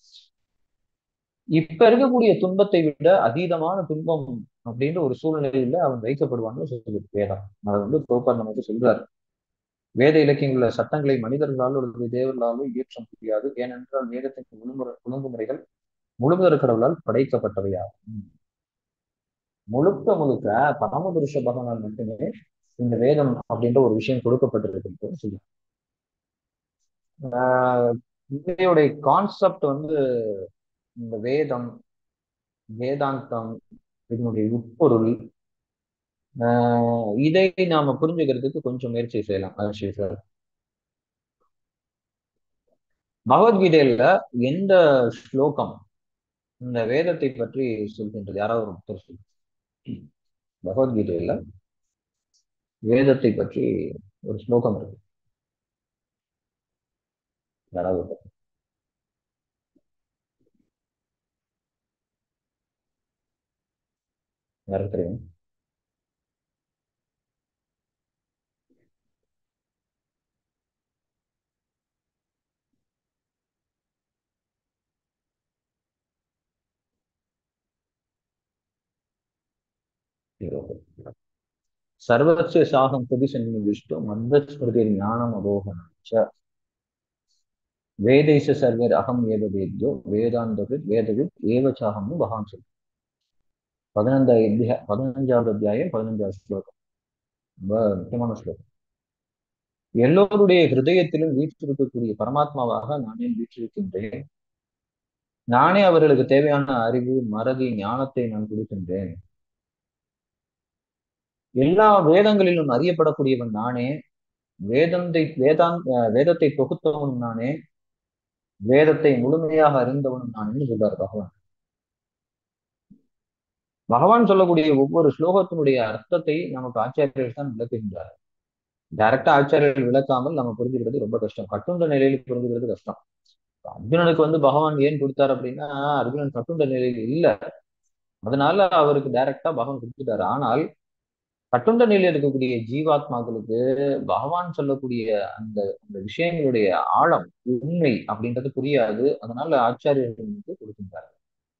இப்ப இருக்கக்கூடிய துன்பத்தை விட அதீதமான துன்பம் அப்படின்ற ஒரு சூழ்நிலையில அவன் வைக்கப்படுவான்னு சொல்லுது வேதம் அதை வந்து கோப்பர் நமக்கு சொல்றாரு வேத இலக்கியங்கள சட்டங்களை மனிதர்களாலோ அல்லது தேவர்களாலோ இயற்ற முடியாது ஏனென்றால் வேதத்தின் ஒழுங்குமுறை ஒழுங்குமுறைகள் முழுமுதற் கடவுளால் படைக்கப்பட்டவையாகும் முழுக்க முழுக்க பரமபுருஷ பகவான் மட்டுமே இந்த வேதம் அப்படின்ற ஒரு விஷயம் கொடுக்கப்பட்டிருக்கு சொல்லி இதனுடைய கான்செப்ட் வந்து இந்த வேதம் வேதாந்தம் இதனுடைய உட்பொருள் இதை நாம புரிஞ்சுக்கிறதுக்கு கொஞ்சம் முயற்சி செய்யலாம் சார் பகவத்கீதையில எந்த ஸ்லோகம் இந்த வேதத்தை பற்றி சொல்கின்றது யாராவது ஒருத்தர் சொல்லு பகவத்கீதையில வேதத்தை பற்றி ஒரு ஸ்லோகம் இருக்கு யாராவது யாருக்கு தெரியும் சர்வஸ்ய சாகம் பிரதிசன்னிவிஷ்டு மந்தஸ்மிருதி ஞானம் அபோகனம் ச வேதைச சர்வர் அகம் ஏவ வேத்யோ வேதாந்தவித் வேதவித் ஏவச்சாகம்னு பகவான் சொல்லு பதினஞ்சா அத்தியா பதினஞ்சாவது அத்தியாயம் பதினஞ்சாவது ஸ்லோகம் ரொம்ப முக்கியமான ஸ்லோகம் எல்லோருடைய ஹிருதயத்திலும் வீற்றிருக்கக்கூடிய பரமாத்மாவாக நானே வீற்றிருக்கின்றேன் நானே அவர்களுக்கு தேவையான அறிவு மறதி ஞானத்தை நான் கொடுக்கின்றேன் எல்லா வேதங்களிலும் அறியப்படக்கூடியவன் நானே வேதந்தை வேதாந் வேதத்தை தொகுத்தவனும் நானே வேதத்தை முழுமையாக அறிந்தவனும் நானே சொல்றார் பகவான் பகவான் சொல்லக்கூடிய ஒவ்வொரு ஸ்லோகத்தினுடைய அர்த்தத்தை நமக்கு ஆச்சாரியர்கள் தான் விளக்குகின்றார் டைரக்டா ஆச்சாரியர்கள் விளக்காமல் நம்ம புரிஞ்சுக்கிறது ரொம்ப கஷ்டம் கட்டுண்ட நிலையில் புரிஞ்சுக்கிறது கஷ்டம் அர்ஜுனனுக்கு வந்து பகவான் ஏன் கொடுத்தார் அப்படின்னா அர்ஜுனன் கட்டுண்ட நிலையில் இல்ல அதனால அவருக்கு டைரக்டா பகவான் கொடுத்துட்டாரு ஆனால் கட்டுண்ட நிலையில் இருக்கக்கூடிய ஜீவாத்மாக்களுக்கு பகவான் சொல்லக்கூடிய அந்த அந்த விஷயங்களுடைய ஆழம் உண்மை அப்படின்றது புரியாது அதனால ஆச்சாரியர்களுக்கு கொடுக்கின்றார்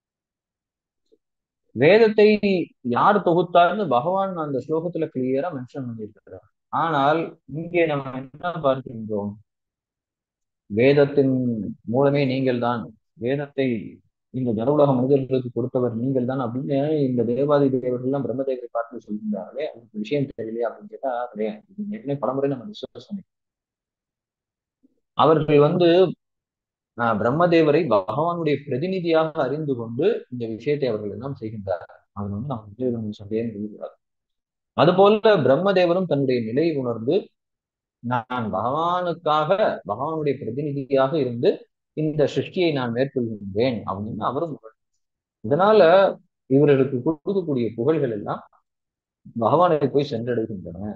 வேதத்தை யார் தொகுத்தார்னு பகவான் அந்த ஸ்லோகத்துல கிளியரா மென்ஷன் பண்ணியிருக்கிறார் ஆனால் இங்கே நம்ம என்ன பார்க்கின்றோம் வேதத்தின் மூலமே நீங்கள் தான் வேதத்தை இந்த ஜனவுலக மனிதர்களுக்கு கொடுத்தவர் நீங்கள் தான் அப்படின்னு இந்த தேவாதி தேவர்கள் எல்லாம் பிரம்மதேவரை பார்த்து சொல்கின்றார்களே அதுக்கு விஷயம் தெரியலையா அப்படின்னு கேட்டா கிடையாது ஏற்கனவே பலமுறை நம்ம டிஸ்கஸ் பண்ணி அவர்கள் வந்து பிரம்மதேவரை பகவானுடைய பிரதிநிதியாக அறிந்து கொண்டு இந்த விஷயத்தை அவர்கள் எல்லாம் செய்கின்றார்கள் அது வந்து நம்ம சந்தேகம் செய்யக்கூடாது அதுபோல பிரம்மதேவரும் தன்னுடைய நிலையை உணர்ந்து நான் பகவானுக்காக பகவானுடைய பிரதிநிதியாக இருந்து இந்த சிருஷ்டியை நான் மேற்கொள்கின்றேன் அப்படின்னு அவரும் இதனால இவர்களுக்கு கொடுக்கக்கூடிய புகழ்கள் எல்லாம் பகவானை போய் சென்றடைகின்றன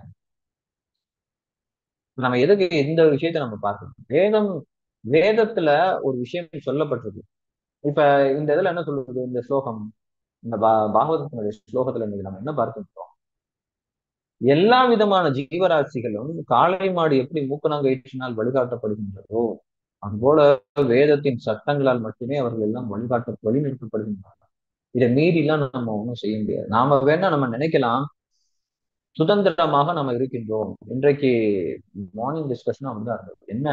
நம்ம எதுக்கு இந்த விஷயத்த நம்ம பார்க்கணும் வேதம் வேதத்துல ஒரு விஷயம் சொல்லப்பட்டிருக்கு இப்ப இந்த இதுல என்ன சொல்றது இந்த ஸ்லோகம் இந்த பா பாகவதத்தினுடைய ஸ்லோகத்துல இன்னைக்கு நம்ம என்ன பார்க்கின்றோம் எல்லா விதமான ஜீவராசிகளும் காளை மாடு எப்படி மூக்கணாங்கயிற்றினால் வழிகாட்டப்படுகின்றதோ அதுபோல வேதத்தின் சட்டங்களால் மட்டுமே அவர்கள் எல்லாம் வழிகாட்ட வழிநிறுத்தப்படுகின்றனர் இதை மீறிலாம் நம்ம ஒன்றும் செய்ய முடியாது நாம வேணா நம்ம நினைக்கலாம் சுதந்திரமாக நம்ம இருக்கின்றோம் இன்றைக்கு மார்னிங் டிஸ்கஷனா வந்து அந்த என்ன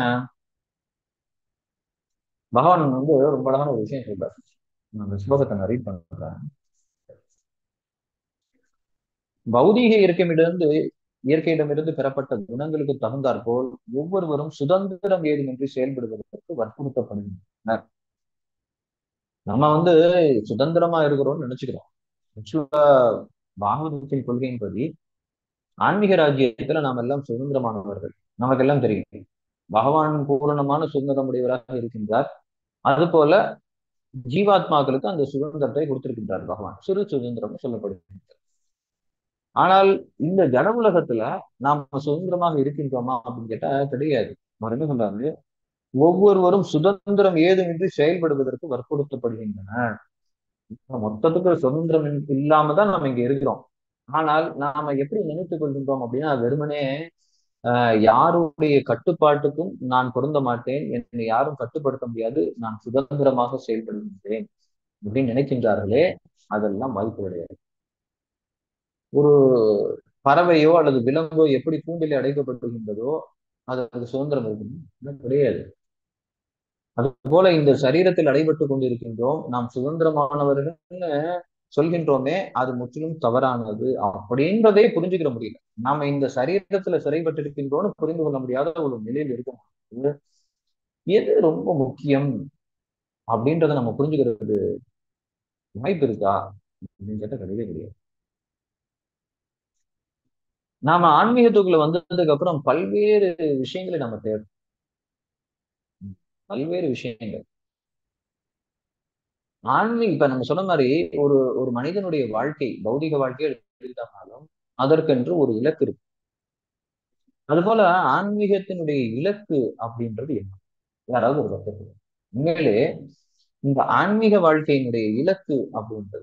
பகவான் வந்து ரொம்ப அழகான ஒரு விஷயம் சொல்றாரு நான் அந்த ஸ்லோகத்தை நான் ரீட் பண்றேன் பௌதீக இயற்கையிடமிருந்து இயற்கையிடமிருந்து பெறப்பட்ட குணங்களுக்கு தகுந்தாற்போல் ஒவ்வொருவரும் சுதந்திரம் ஏதுமின்றி செயல்படுவதற்கு வற்புறுத்தப்படுகின்றனர் நம்ம வந்து சுதந்திரமா இருக்கிறோம்னு நினைச்சுக்கிறோம் ஆக்சுவலா பாகவதத்தின் கொள்கையின்படி ஆன்மீக ராஜ்யத்துல நாம் எல்லாம் சுதந்திரமானவர்கள் நமக்கெல்லாம் தெரியும் பகவான் பூரணமான சுதந்திரம் உடையவராக இருக்கின்றார் அது போல ஜீவாத்மாக்களுக்கு அந்த சுதந்திரத்தை கொடுத்திருக்கின்றார் பகவான் சிறு சுதந்திரம் சொல்லப்படுகின்றார் ஆனால் இந்த ஜட உலகத்துல நாம சுதந்திரமாக இருக்கின்றோமா அப்படின்னு கேட்டா கிடையாது அவர் என்ன சொல்றாரு ஒவ்வொருவரும் சுதந்திரம் ஏதுமின்றி செயல்படுவதற்கு வற்புறுத்தப்படுகின்றன மொத்தத்துக்கு சுதந்திரம் இல்லாம தான் நம்ம இங்க இருக்கிறோம் ஆனால் நாம எப்படி நினைத்துக் கொள்கின்றோம் அப்படின்னா வெறுமனே ஆஹ் யாருடைய கட்டுப்பாட்டுக்கும் நான் பொருந்த மாட்டேன் என்னை யாரும் கட்டுப்படுத்த முடியாது நான் சுதந்திரமாக செயல்படுகின்றேன் அப்படின்னு நினைக்கின்றார்களே அதெல்லாம் வாய்ப்பு கிடையாது ஒரு பறவையோ அல்லது விலங்கோ எப்படி கூண்டிலே அடைக்கப்பட்டிருக்கின்றதோ அதற்கு சுதந்திரம் இருக்கு கிடையாது அது போல இந்த சரீரத்தில் அடைபட்டு கொண்டிருக்கின்றோம் நாம் சுதந்திரமானவர்கள்னு சொல்கின்றோமே அது முற்றிலும் தவறானது அப்படின்றதே புரிஞ்சுக்கிற முடியல நாம இந்த சரீரத்துல சிறைப்பட்டு இருக்கின்றோம்னு புரிந்து கொள்ள முடியாத ஒரு நிலையில் இருக்க எது ரொம்ப முக்கியம் அப்படின்றத நம்ம புரிஞ்சுக்கிறது வாய்ப்பு இருக்கா அப்படின்னு கேட்ட கிடையவே கிடையாது நாம ஆன்மீகத்துக்குள்ள வந்ததுக்கு அப்புறம் பல்வேறு விஷயங்களை நம்ம தேடும் பல்வேறு விஷயங்கள் ஆன்மீக இப்ப நம்ம சொன்ன மாதிரி ஒரு ஒரு மனிதனுடைய வாழ்க்கை பௌதிக வாழ்க்கையை எடுத்துக்கிட்டாலும் அதற்கென்று ஒரு இலக்கு இருக்கு அதுபோல ஆன்மீகத்தினுடைய இலக்கு அப்படின்றது என்ன யாராவது ஒரு கருத்து உண்மையிலே இந்த ஆன்மீக வாழ்க்கையினுடைய இலக்கு அப்படின்றது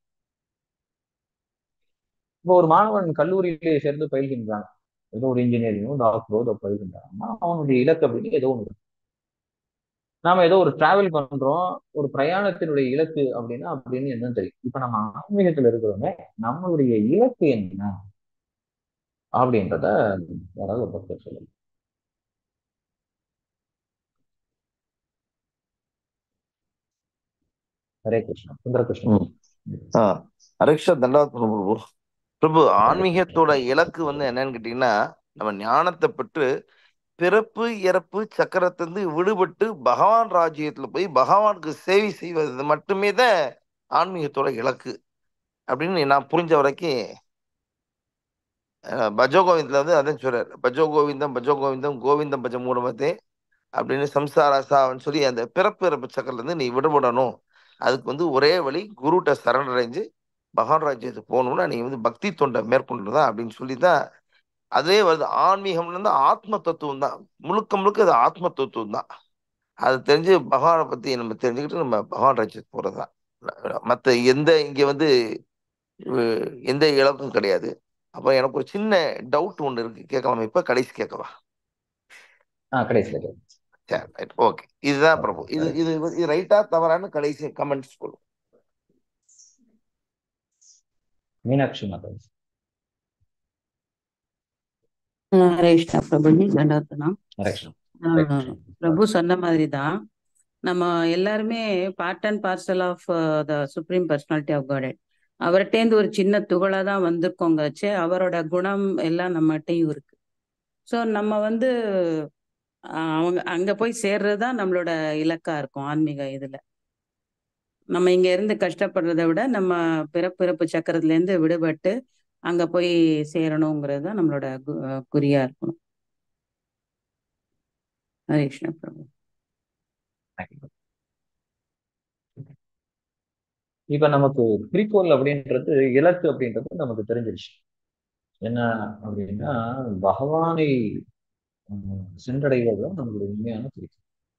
இப்போ ஒரு மாணவன் கல்லூரியிலே சேர்ந்து பயில்கின்றான் ஏதோ ஒரு இன்ஜினியரிங்கோ டாக்டரோ ஏதோ பயில்கின்றான் அவனுடைய இலக்கு அப்படின்னு ஏதோ ஒன்று நாம ஏதோ ஒரு டிராவல் பண்றோம் ஒரு பிரயாணத்தினுடைய இலக்கு அப்படின்னா அப்படின்னு என்னன்னு தெரியும் இப்ப நம்ம ஆன்மீகத்துல இருக்கிறோமே நம்மளுடைய இலக்கு என்ன அப்படின்றத யாராவது ஒரு பக்தர் சொல்லுங்க ஹரே கிருஷ்ணா சுந்தர கிருஷ்ணன் ம். ஆ ஹரிஷா தண்டாவத் பிரபு பிரபு ஆன்மீகத்தோட இலக்கு வந்து என்னன்னு கேட்டீங்கன்னா நம்ம ஞானத்தை பெற்று பிறப்பு இறப்பு சக்கரத்திலிருந்து விடுபட்டு பகவான் ராஜ்யத்துல போய் பகவானுக்கு சேவை செய்வது மட்டுமே தான் ஆன்மீகத்தோட இலக்கு அப்படின்னு நான் புரிஞ்ச வரைக்கும் அஹ், பஜோ கோவிந்தில் வந்து அதான் சொல்றாரு பஜோ கோவிந்தம் பஜோ கோவிந்தம் கோவிந்தம் பஜ மூலமத்தே அப்படின்னு சம்சாராசான்னு சொல்லி அந்த பிறப்பு இறப்பு சக்கரத்துலேருந்து நீ விடுபடணும் அதுக்கு வந்து ஒரே வழி குருட்ட சரணடைஞ்சு பகவான் ராஜ்யத்துக்கு போகணும்னா நீ வந்து பக்தி தொண்டை மேற்கொண்டுதான் அப்படின்னு சொல்லி தான் அதே வருது ஆன்மீகம்ல இருந்து ஆத்ம தத்துவம் தான் முழுக்க முழுக்க அது ஆத்ம தத்துவம் தான் அது தெரிஞ்சு பகவானை பத்தி நம்ம தெரிஞ்சுக்கிட்டு நம்ம பகவான் ராஜ்யத்துக்கு போறதுதான் மற்ற எந்த இங்க வந்து அஹ், எந்த இலக்கும் கிடையாது அப்ப எனக்கு ஒரு சின்ன டவுட் ஒன்று இருக்கு கேட்கலாமா இப்ப கடைசி கேட்கவா ஆ கடைசியில் கேட்கு. சரி ரைட் ஓகே இதுதான் பிரபு இது இது இது ரைட்டா தவறான்னு கடைசி கமெண்ட்ஸ் சொல்லுங்க மீனாட்சி மாதா ஹரே கிருஷ்ணா பிரபுஜி தண்டவத்தனம் ஹரே கிருஷ்ணா ஹரே ஆஹ் கிருஷ்ணா பிரபு சொன்ன மாதிரி தான் நம்ம எல்லாருமே part and parcel of the supreme personality of Godhead அவர்கிட்டேருந்து ஒரு சின்ன துகளா தான் வந்திருக்கோங்கச்சு அவரோட குணம் எல்லாம் நம்மகிட்டயும் இருக்கு ஸோ நம்ம வந்து ஆஹ் அவங்க அங்க போய் சேர்றது தான் நம்மளோட இலக்கா இருக்கும் ஆன்மீக இதுல நம்ம இங்க இருந்து கஷ்டப்படுறதை விட நம்ம பிறப்பிறப்பு சக்கரத்துல இருந்து விடுபட்டு அங்க போய் சேரணுங்கிறது தான் நம்மளோட கு- அஹ் குறியா இருக்கணும் ஹரே கிருஷ்ணா பிரபு இப்ப நமக்கு குறிக்கோள் அப்படின்றது இலக்கு அப்படின்றது நமக்கு தெரிஞ்சிருச்சு என்ன அப்படின்னா பகவானை உம், சென்றடைவது தான் நம்மளுடைய உண்மையான குறிக்கோள்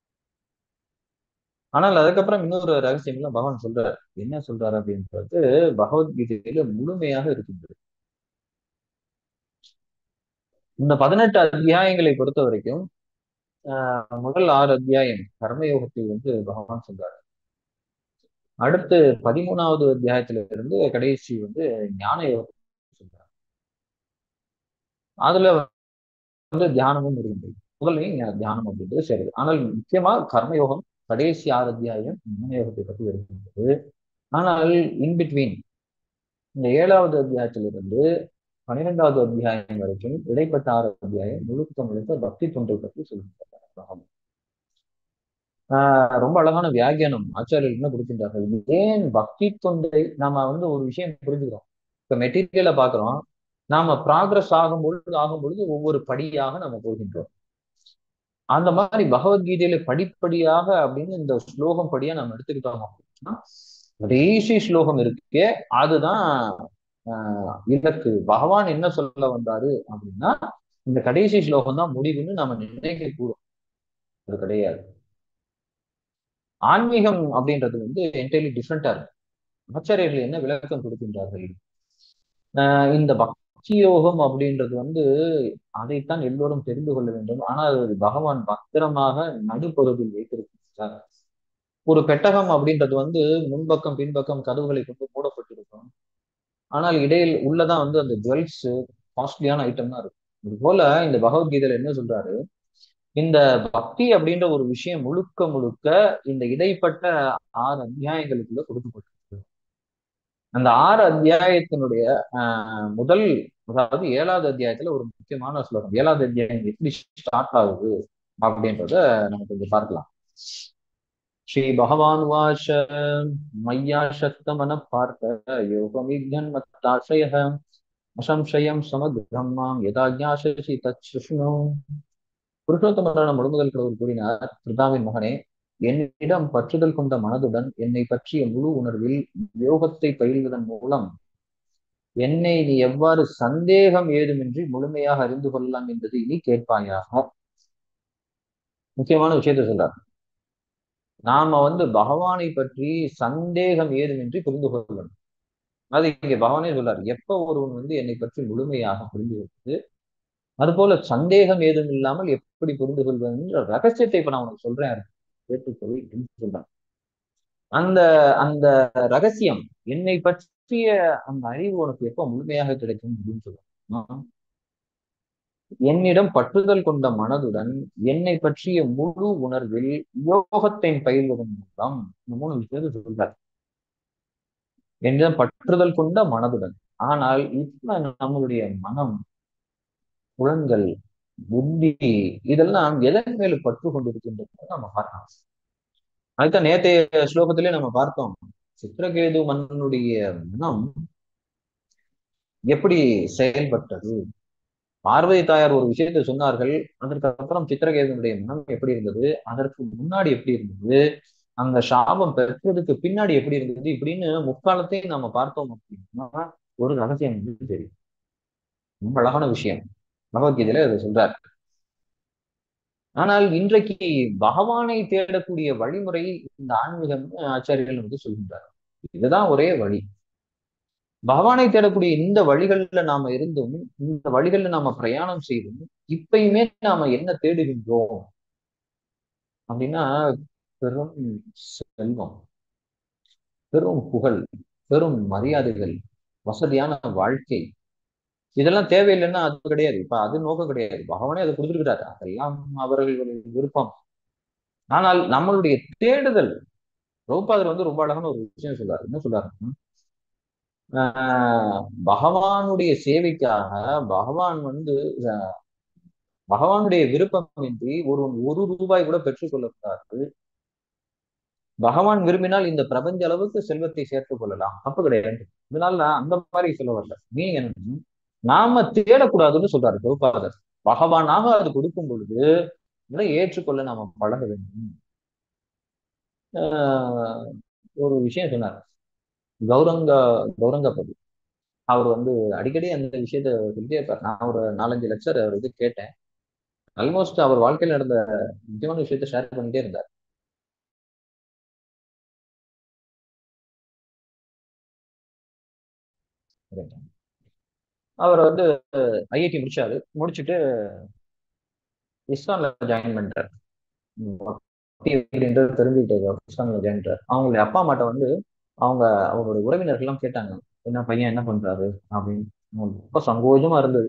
ஆனால் அதுக்கப்புறம் இன்னொரு ரகசியம்லாம் பகவான் சொல்றாரு என்ன சொல்றாரு அப்படின்றது பகவத்கீதையில முழுமையாக இருக்கின்றது இந்த பதினெட்டு அத்தியாயங்களை பொறுத்த வரைக்கும் ஆஹ், முதல் ஆறு அத்தியாயம் கர்மயோகத்தை வந்து பகவான் சொல்றாரு அடுத்து பதிமூணாவது அத்தியாயத்துல இருந்து கடைசி வந்து ஞான யோகத்தை சொல்றாரு அதுல வந்து தியானமும் இருக்கின்றது முதல்லையும் ஞா- தியானம் அப்படின்றது சரி ஆனால் முக்கியமா கர்மயோகம் கடைசி ஆறு அத்தியாயம் ஞான யோகத்தை பற்றி இருக்கின்றது ஆனால் இன் பிட்வீன் இந்த ஏழாவது அத்தியாயத்திலிருந்து பன்னிரெண்டாவது அத்தியாயம் வரைக்கும் இடைப்பட்ட ஆறு அத்தியாயம் முழுக்க முழுக்க பக்தி தொண்டை பற்றி சொல்கின்றார் பகவான். ஆஹ் ரொம்ப அழகான வியாக்கியானம் ஆச்சாரியர்கள் என்ன கொடுக்கின்றார்கள் ஏன் பக்தி தொண்டை நாம வந்து ஒரு விஷயம் புரிஞ்சுக்கிறோம் இப்ப மெட்டீரியலை பாக்குறோம் நாம ப்ராக்ரஸ் ஆகும் பொழுது ஆகும் பொழுது ஒவ்வொரு படியாக நம்ம போகின்றோம் அந்த மாதிரி பகவத்கீதையில படிப்படியாக அப்படின்னு இந்த ஸ்லோகம் படியா நம்ம எடுத்துக்கிட்டோம் அப்படின்னா கடைசி ஸ்லோகம் இருக்கே அதுதான் ஆஹ் இலக்கு பகவான் என்ன சொல்ல வந்தாரு அப்படின்னா இந்த கடைசி ஸ்லோகம் தான் முடிவுன்னு நம்ம நினைக்க கூடும் அது கிடையாது ஆன்மீகம் அப்படின்றது வந்து என்டையர்லி டிஃப்ரெண்டா இருக்கு ஆச்சாரியர்கள் என்ன விளக்கம் கொடுக்கின்றார்கள் ஆஹ் இந்த பக்தி யோகம் அப்படின்றது வந்து அதைத்தான் எல்லோரும் தெரிந்து கொள்ள வேண்டும் ஆனால் அது பகவான் பத்திரமாக நடுப்பகுதியில் வைத்திருக்கின்றார் ஒரு பெட்டகம் அப்படின்றது வந்து முன்பக்கம் பின்பக்கம் கதவுகளை கொண்டு மூடப்பட்டிருக்கும் ஆனால் இடையில் உள்ளதான் வந்து அந்த ஜுவல்ஸ் காஸ்ட்லியான ஐட்டம் தான் இருக்கும் இது போல இந்த பகவத்கீதையில என்ன சொல்றாரு இந்த பக்தி அப்படின்ற ஒரு விஷயம் முழுக்க முழுக்க இந்த இடைப்பட்ட ஆறு அத்தியாயங்களுக்குள்ள கொடுக்கப்பட்டிருக்கு அந்த ஆறு அத்தியாயத்தினுடைய ஆஹ் முதல் அதாவது ஏழாவது அத்தியாயத்துல ஒரு முக்கியமான ஸ்லோகம் ஏழாவது அத்தியாயம் எப்படி ஸ்டார்ட் ஆகுது அப்படின்றத நம்ம கொஞ்சம் பார்க்கலாம் ஸ்ரீ பகவான் வாஷ மையா சக்தமன பார்த்த யோகமிக்ஞன் மத்தாசய அசம்சயம் சமக்ரம் மாம் யதா ஞாசசி தத் சுஷ்ணு புருஷோத்தமரான முழுமுதல் கடவுள் கூறினார் பிரதாவின் மகனே என்னிடம் பற்றுதல் கொண்ட மனதுடன் என்னை பற்றிய முழு உணர்வில் யோகத்தை பயில்வதன் மூலம் என்னை நீ எவ்வாறு சந்தேகம் ஏதுமின்றி முழுமையாக அறிந்து கொள்ளலாம் என்பதை நீ கேட்பாயாக முக்கியமான விஷயத்த சொல்றார் நாம வந்து பகவானை பற்றி சந்தேகம் ஏதுமின்றி புரிந்து கொள்ளணும் அது இங்க பகவானே சொல்றார் எப்ப ஒருவன் வந்து என்னை பற்றி முழுமையாக புரிந்து கொள்வது அதுபோல சந்தேகம் ஏதும் இல்லாமல் எப்படி புரிந்து கொள்வதுன்ற ரகசியத்தை இப்ப நான் உனக்கு சொல்றேன் கேட்டுக்கொள் அப்படின்னு சொல்றேன் அந்த அந்த ரகசியம் என்னை பற்றிய அந்த அறிவு உனக்கு எப்ப முழுமையாக கிடைக்கும் அப்படின்னு சொல்றேன் என்னிடம் பற்றுதல் கொண்ட மனதுடன் என்னை பற்றிய முழு உணர்வில் யோகத்தை பயில்வதன் மூலம் இந்த மூணு விஷயத்தை சொல்றார் என்னிடம் பற்றுதல் கொண்ட மனதுடன் ஆனால் இப்ப நம்மளுடைய மனம் புலன்கள் புத்தி இதெல்லாம் எதன் மேல பற்று கொண்டிருக்கின்றது நம்ம பார்க்கலாம் அதுதான் நேத்தைய ஸ்லோகத்திலே நம்ம பார்த்தோம் சித்திரகேது மன்னனுடைய மனம் எப்படி செயல்பட்டது பார்வதி தாயார் ஒரு விஷயத்தை சொன்னார்கள் அதற்கு அப்புறம் சித்திரகேதனுடைய மனம் எப்படி இருந்தது அதற்கு முன்னாடி எப்படி இருந்தது அந்த சாபம் பெற்றதுக்கு பின்னாடி எப்படி இருந்தது இப்படின்னு முக்காலத்தையும் நம்ம பார்த்தோம் அப்படின்னா ஒரு ரகசியம் வந்து தெரியும் ரொம்ப அழகான விஷயம் பகவத்கீதையில அதை சொல்றார் ஆனால் இன்றைக்கு பகவானை தேடக்கூடிய வழிமுறை இந்த ஆன்மீகம் ஆச்சாரியர்கள் வந்து சொல்கின்றார் இதுதான் ஒரே வழி பகவானை தேடக்கூடிய இந்த வழிகள்ல நாம இருந்தும் இந்த வழிகள்ல நாம பிரயாணம் செய்தும் இப்பயுமே நாம என்ன தேடுகின்றோம் அப்படின்னா பெரும் செல்வம் பெரும் புகழ் பெரும் மரியாதைகள் வசதியான வாழ்க்கை இதெல்லாம் தேவையில்லைன்னா அது கிடையாது இப்ப அது நோக்கம் கிடையாது பகவானே அதை கொடுத்துருக்கிறாரு அதெல்லாம் அவர்களுடைய விருப்பம் ஆனால் நம்மளுடைய தேடுதல் ரவுபாதர் வந்து ரொம்ப அழகான ஒரு விஷயம் சொல்றாரு என்ன சொல்றாரு ஆஹ் பகவானுடைய சேவைக்காக பகவான் வந்து பகவானுடைய விருப்பமின்றி ஒரு ஒரு ரூபாய் கூட பெற்றுக்கொள்ளக்கூடாது பகவான் விரும்பினால் இந்த பிரபஞ்ச அளவுக்கு செல்வத்தை சேர்த்துக் கொள்ளலாம் தப்பு கிடையாது இதனால நான் அந்த மாதிரி சொல்ல வரல நீ என்ன நாம தேடக்கூடாதுன்னு சொல்றாரு பிரபுபாதர் பகவானாக அது கொடுக்கும் பொழுது இதை ஏற்றுக்கொள்ள நாம பழக வேண்டும் ஆஹ் ஒரு விஷயம் சொன்னார் கௌரங்க கௌரங்கபதி அவர் வந்து அடிக்கடி அந்த விஷயத்த சொல்லிட்டே இருப்பார் நான் ஒரு நாலஞ்சு லட்சம் அவர் இது கேட்டேன் ஆல்மோஸ்ட் அவர் வாழ்க்கையில் நடந்த முக்கியமான விஷயத்த ஷேர் பண்ணிட்டே இருந்தார் அவர் வந்து ஐஐடி முடிச்சாரு முடிச்சுட்டு இஸ்லாம்ல ஜாயின் பண்ணிட்டார் அப்படின்றது தெரிஞ்சுக்கிட்டாரு இஸ்லாம்ல ஜாயின் பண்ணிட்டார் அவங்களுடைய அப்பா அம்மாட்ட வந்து அவங்க அவங்களோட உறவினர்கள்லாம் கேட்டாங்க என்ன பையன் என்ன பண்றாரு அப்படின்னு ரொம்ப சங்கோஜமா இருந்தது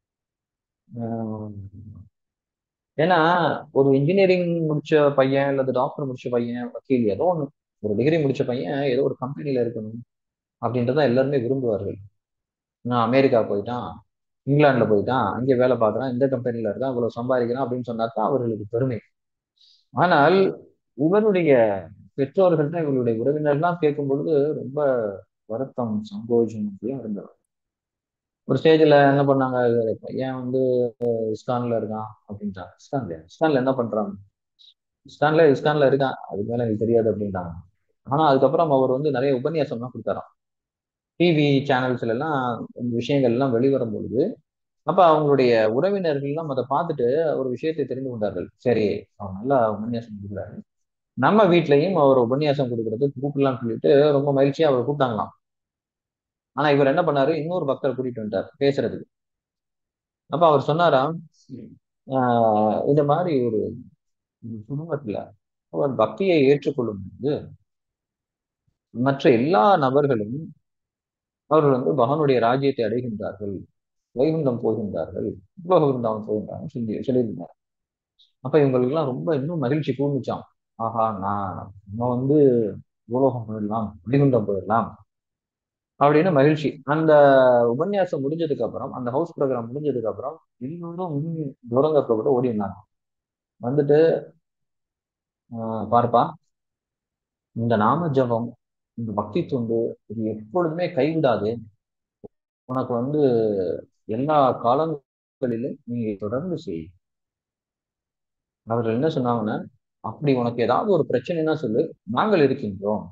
ஏன்னா ஒரு இன்ஜினியரிங் முடிச்ச பையன் அல்லது டாக்டர் முடிச்ச பையன் வக்கீல் ஏதோ ஒன்று ஒரு டிகிரி முடிச்ச பையன் ஏதோ ஒரு கம்பெனில இருக்கணும் அப்படின்றத எல்லாருமே விரும்புவார்கள் நான் அமெரிக்கா போயிட்டான் இங்கிலாந்துல போயிட்டான் அங்கே வேலை பார்க்குறான் இந்த கம்பெனில இருக்கான் இவ்வளவு சம்பாதிக்கிறான் அப்படின்னு சொன்னா தான் அவர்களுக்கு பெருமை ஆனால் இவருடைய பெற்றோர்கள் தான் இவருடைய உறவினர்லாம் கேட்கும் பொழுது ரொம்ப வருத்தம் சங்கோஜம் அப்படியும் இருந்தவர் ஒரு ஸ்டேஜ்ல என்ன பண்ணாங்க பையன் வந்து இஸ்கான்ல இருக்கான் அப்படின்ட்டாங்க இஸ்கான்ல இஸ்கான்ல என்ன பண்றாங்க இஸ்கான்ல இஸ்கான்ல இருக்கான் அதுக்கு மேல எனக்கு தெரியாது அப்படின்ட்டாங்க ஆனா அதுக்கப்புறம் அவர் வந்து நிறைய உபன்யாசம்லாம் கொடுத்தாராம் டிவி சேனல்ஸ்ல எல்லாம் இந்த விஷயங்கள் எல்லாம் வெளிவரும் பொழுது அப்ப அவங்களுடைய உறவினர்கள்லாம் அதை பார்த்துட்டு ஒரு விஷயத்தை தெரிந்து கொண்டார்கள் சரி அவர் நல்லா உபன்யாசம் கொடுக்குறாரு நம்ம வீட்லயும் அவர் உபன்யாசம் கொடுக்கறது கூப்பிடலாம்னு சொல்லிட்டு ரொம்ப மகிழ்ச்சியா அவர் கூப்பிட்டாங்களாம் ஆனா இவர் என்ன பண்ணாரு இன்னொரு பக்தரை கூட்டிட்டு வந்துட்டார் பேசுறதுக்கு அப்ப அவர் சொன்னாராம் ஆஹ் இந்த மாதிரி ஒரு குடும்பத்துல அவர் பக்தியை ஏற்றுக்கொள்ளும் போது மற்ற எல்லா நபர்களும் அவர்கள் வந்து பகவானுடைய ராஜ்யத்தை அடைகின்றார்கள் வைகுண்டம் போகின்றார்கள் உலகம் போகின்றார்கள் சொல்லி சொல்லியிருந்தார் அப்ப இவங்களுக்கு எல்லாம் ரொம்ப இன்னும் மகிழ்ச்சி கூர்ந்துச்சான் ஆஹா நான் நம்ம வந்து உலோகம் போயிடலாம் வைகுண்டம் போயிடலாம் அப்படின்னு மகிழ்ச்சி அந்த உபன்யாசம் முடிஞ்சதுக்கு அப்புறம் அந்த ஹவுஸ் ப்ரோக்ராம் முடிஞ்சதுக்கு அப்புறம் எல்லோரும் தூரங்கப்ப கூட ஓடி இருந்தாங்க வந்துட்டு பார்ப்பா இந்த நாம ஜபம் இந்த பக்தி துண்டு இது எப்பொழுதுமே கைவிடாது உனக்கு வந்து எல்லா காலங்களிலும் நீ தொடர்ந்து செய் அவர்கள் என்ன சொன்னாங்கன்னா அப்படி உனக்கு ஏதாவது ஒரு பிரச்சனைனா சொல்லு நாங்கள் இருக்கின்றோம்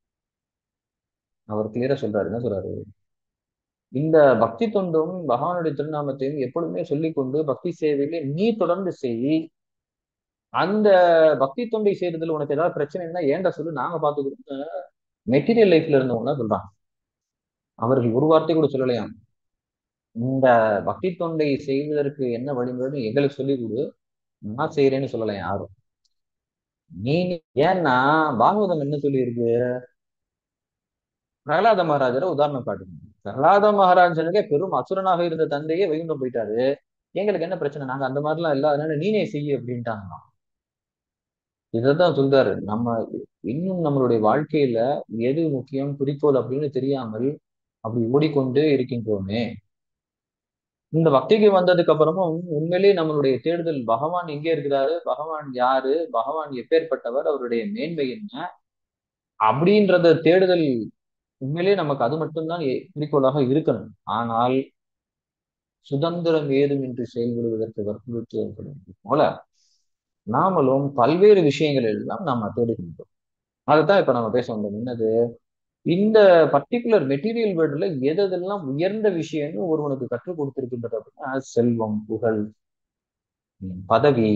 அவர் கிளியரா சொல்றாரு என்ன சொல்றாரு இந்த பக்தி தொண்டும் பகவானுடைய திருநாமத்தையும் எப்பொழுதுமே சொல்லிக்கொண்டு பக்தி சேவையில நீ தொடர்ந்து செய் அந்த பக்தி தொண்டை செய்யறதுல உனக்கு ஏதாவது பிரச்சனைனா ஏன்டா சொல்லு நாங்க பாத்துக்கிறோம் மெட்டீரியல் லைஃப்ல இருந்தவங்க சொல்றான் அவர்கள் ஒரு வார்த்தை கூட சொல்லலையாம் இந்த பக்தி தொண்டை செய்வதற்கு என்ன வழிமுறைன்னு எங்களுக்கு சொல்லி கொடு நான் செய்யறேன்னு சொல்லலாம் யாரும் நீ ஏன்னா பாகவதம் என்ன சொல்லி இருக்கு பிரகலாத மகாராஜரை உதாரணம் காட்டுங்க பிரகலாத மகாராஜனுக்கே பெரும் அசுரனாக இருந்த தந்தையே வைகுண்டம் போயிட்டாரு எங்களுக்கு என்ன பிரச்சனை நாங்க அந்த மாதிரிலாம் இல்ல அதனால நீனே செய்ய அப்படின்ட்டாங்களாம் இதைதான் சொல்றாரு நம்ம இன்னும் நம்மளுடைய வாழ்க்கையில எது முக்கியம் குறிக்கோள் அப்படின்னு தெரியாமல் அப்படி ஓடிக்கொண்டே இருக்கின்றோமே இந்த பக்திக்கு வந்ததுக்கு அப்புறமும் உண்மையிலேயே நம்மளுடைய தேடுதல் பகவான் எங்கே இருக்கிறாரு பகவான் யாரு பகவான் எப்பேற்பட்டவர் அவருடைய மேன்மை என்ன அப்படின்றத தேடுதல் உண்மையிலேயே நமக்கு அது மட்டும்தான் எ- குறிக்கோளாக இருக்கணும் ஆனால் சுதந்திரம் ஏதுமின்றி செயல்படுவதற்கு வற்புறுத்தி ஏற்படுவது போல நாமளும் பல்வேறு விஷயங்கள் எல்லாம் நாம தேடுகின்றோம் அதுதான் இப்ப நம்ம பேச வந்தோம் என்னது இந்த பர்டிகுலர் மெட்டீரியல் வேர்ல்டுல எதெல்லாம் உயர்ந்த விஷயம்னு ஒருவனுக்கு கற்றுக் கொடுத்திருக்கின்றது அப்படின்னா செல்வம் புகழ் உம், பதவி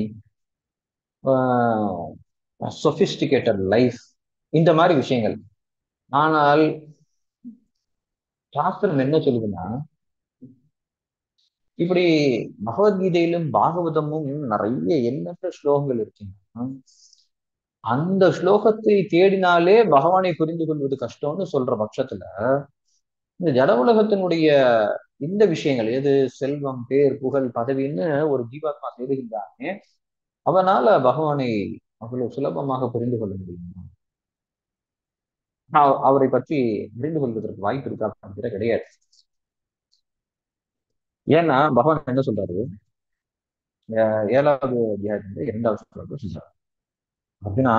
சொபிஸ்டிகேட்டட் லைஃப் இந்த மாதிரி விஷயங்கள் ஆனால் சாஸ்திரம் என்ன சொல்லுதுன்னா இப்படி பகவத்கீதையிலும் பாகவதமும் நிறைய எண்ணற்ற ஸ்லோகங்கள் இருக்குங்க அந்த ஸ்லோகத்தை தேடினாலே பகவானை புரிந்து கொள்வது கஷ்டம்னு சொல்ற பட்சத்துல இந்த ஜட உலகத்தினுடைய இந்த விஷயங்கள் எது செல்வம் பேர் புகழ் பதவின்னு ஒரு ஜீவாத்மா தேடுகின்றானே அவனால பகவானை அவ்வளவு சுலபமாக புரிந்து கொள்ள முடியும் அவ- அவரை பற்றி புரிந்து கொள்வதற்கு வாய்ப்பு இருக்கா அப்படிங்கிற கிடையாது ஏன்னா பகவான் என்ன சொல்றாரு அஹ் ஏழாவது அத்தியாயத்துல இரண்டாவது ஸ்லோகத்துல சொல்றாரு அப்படின்னா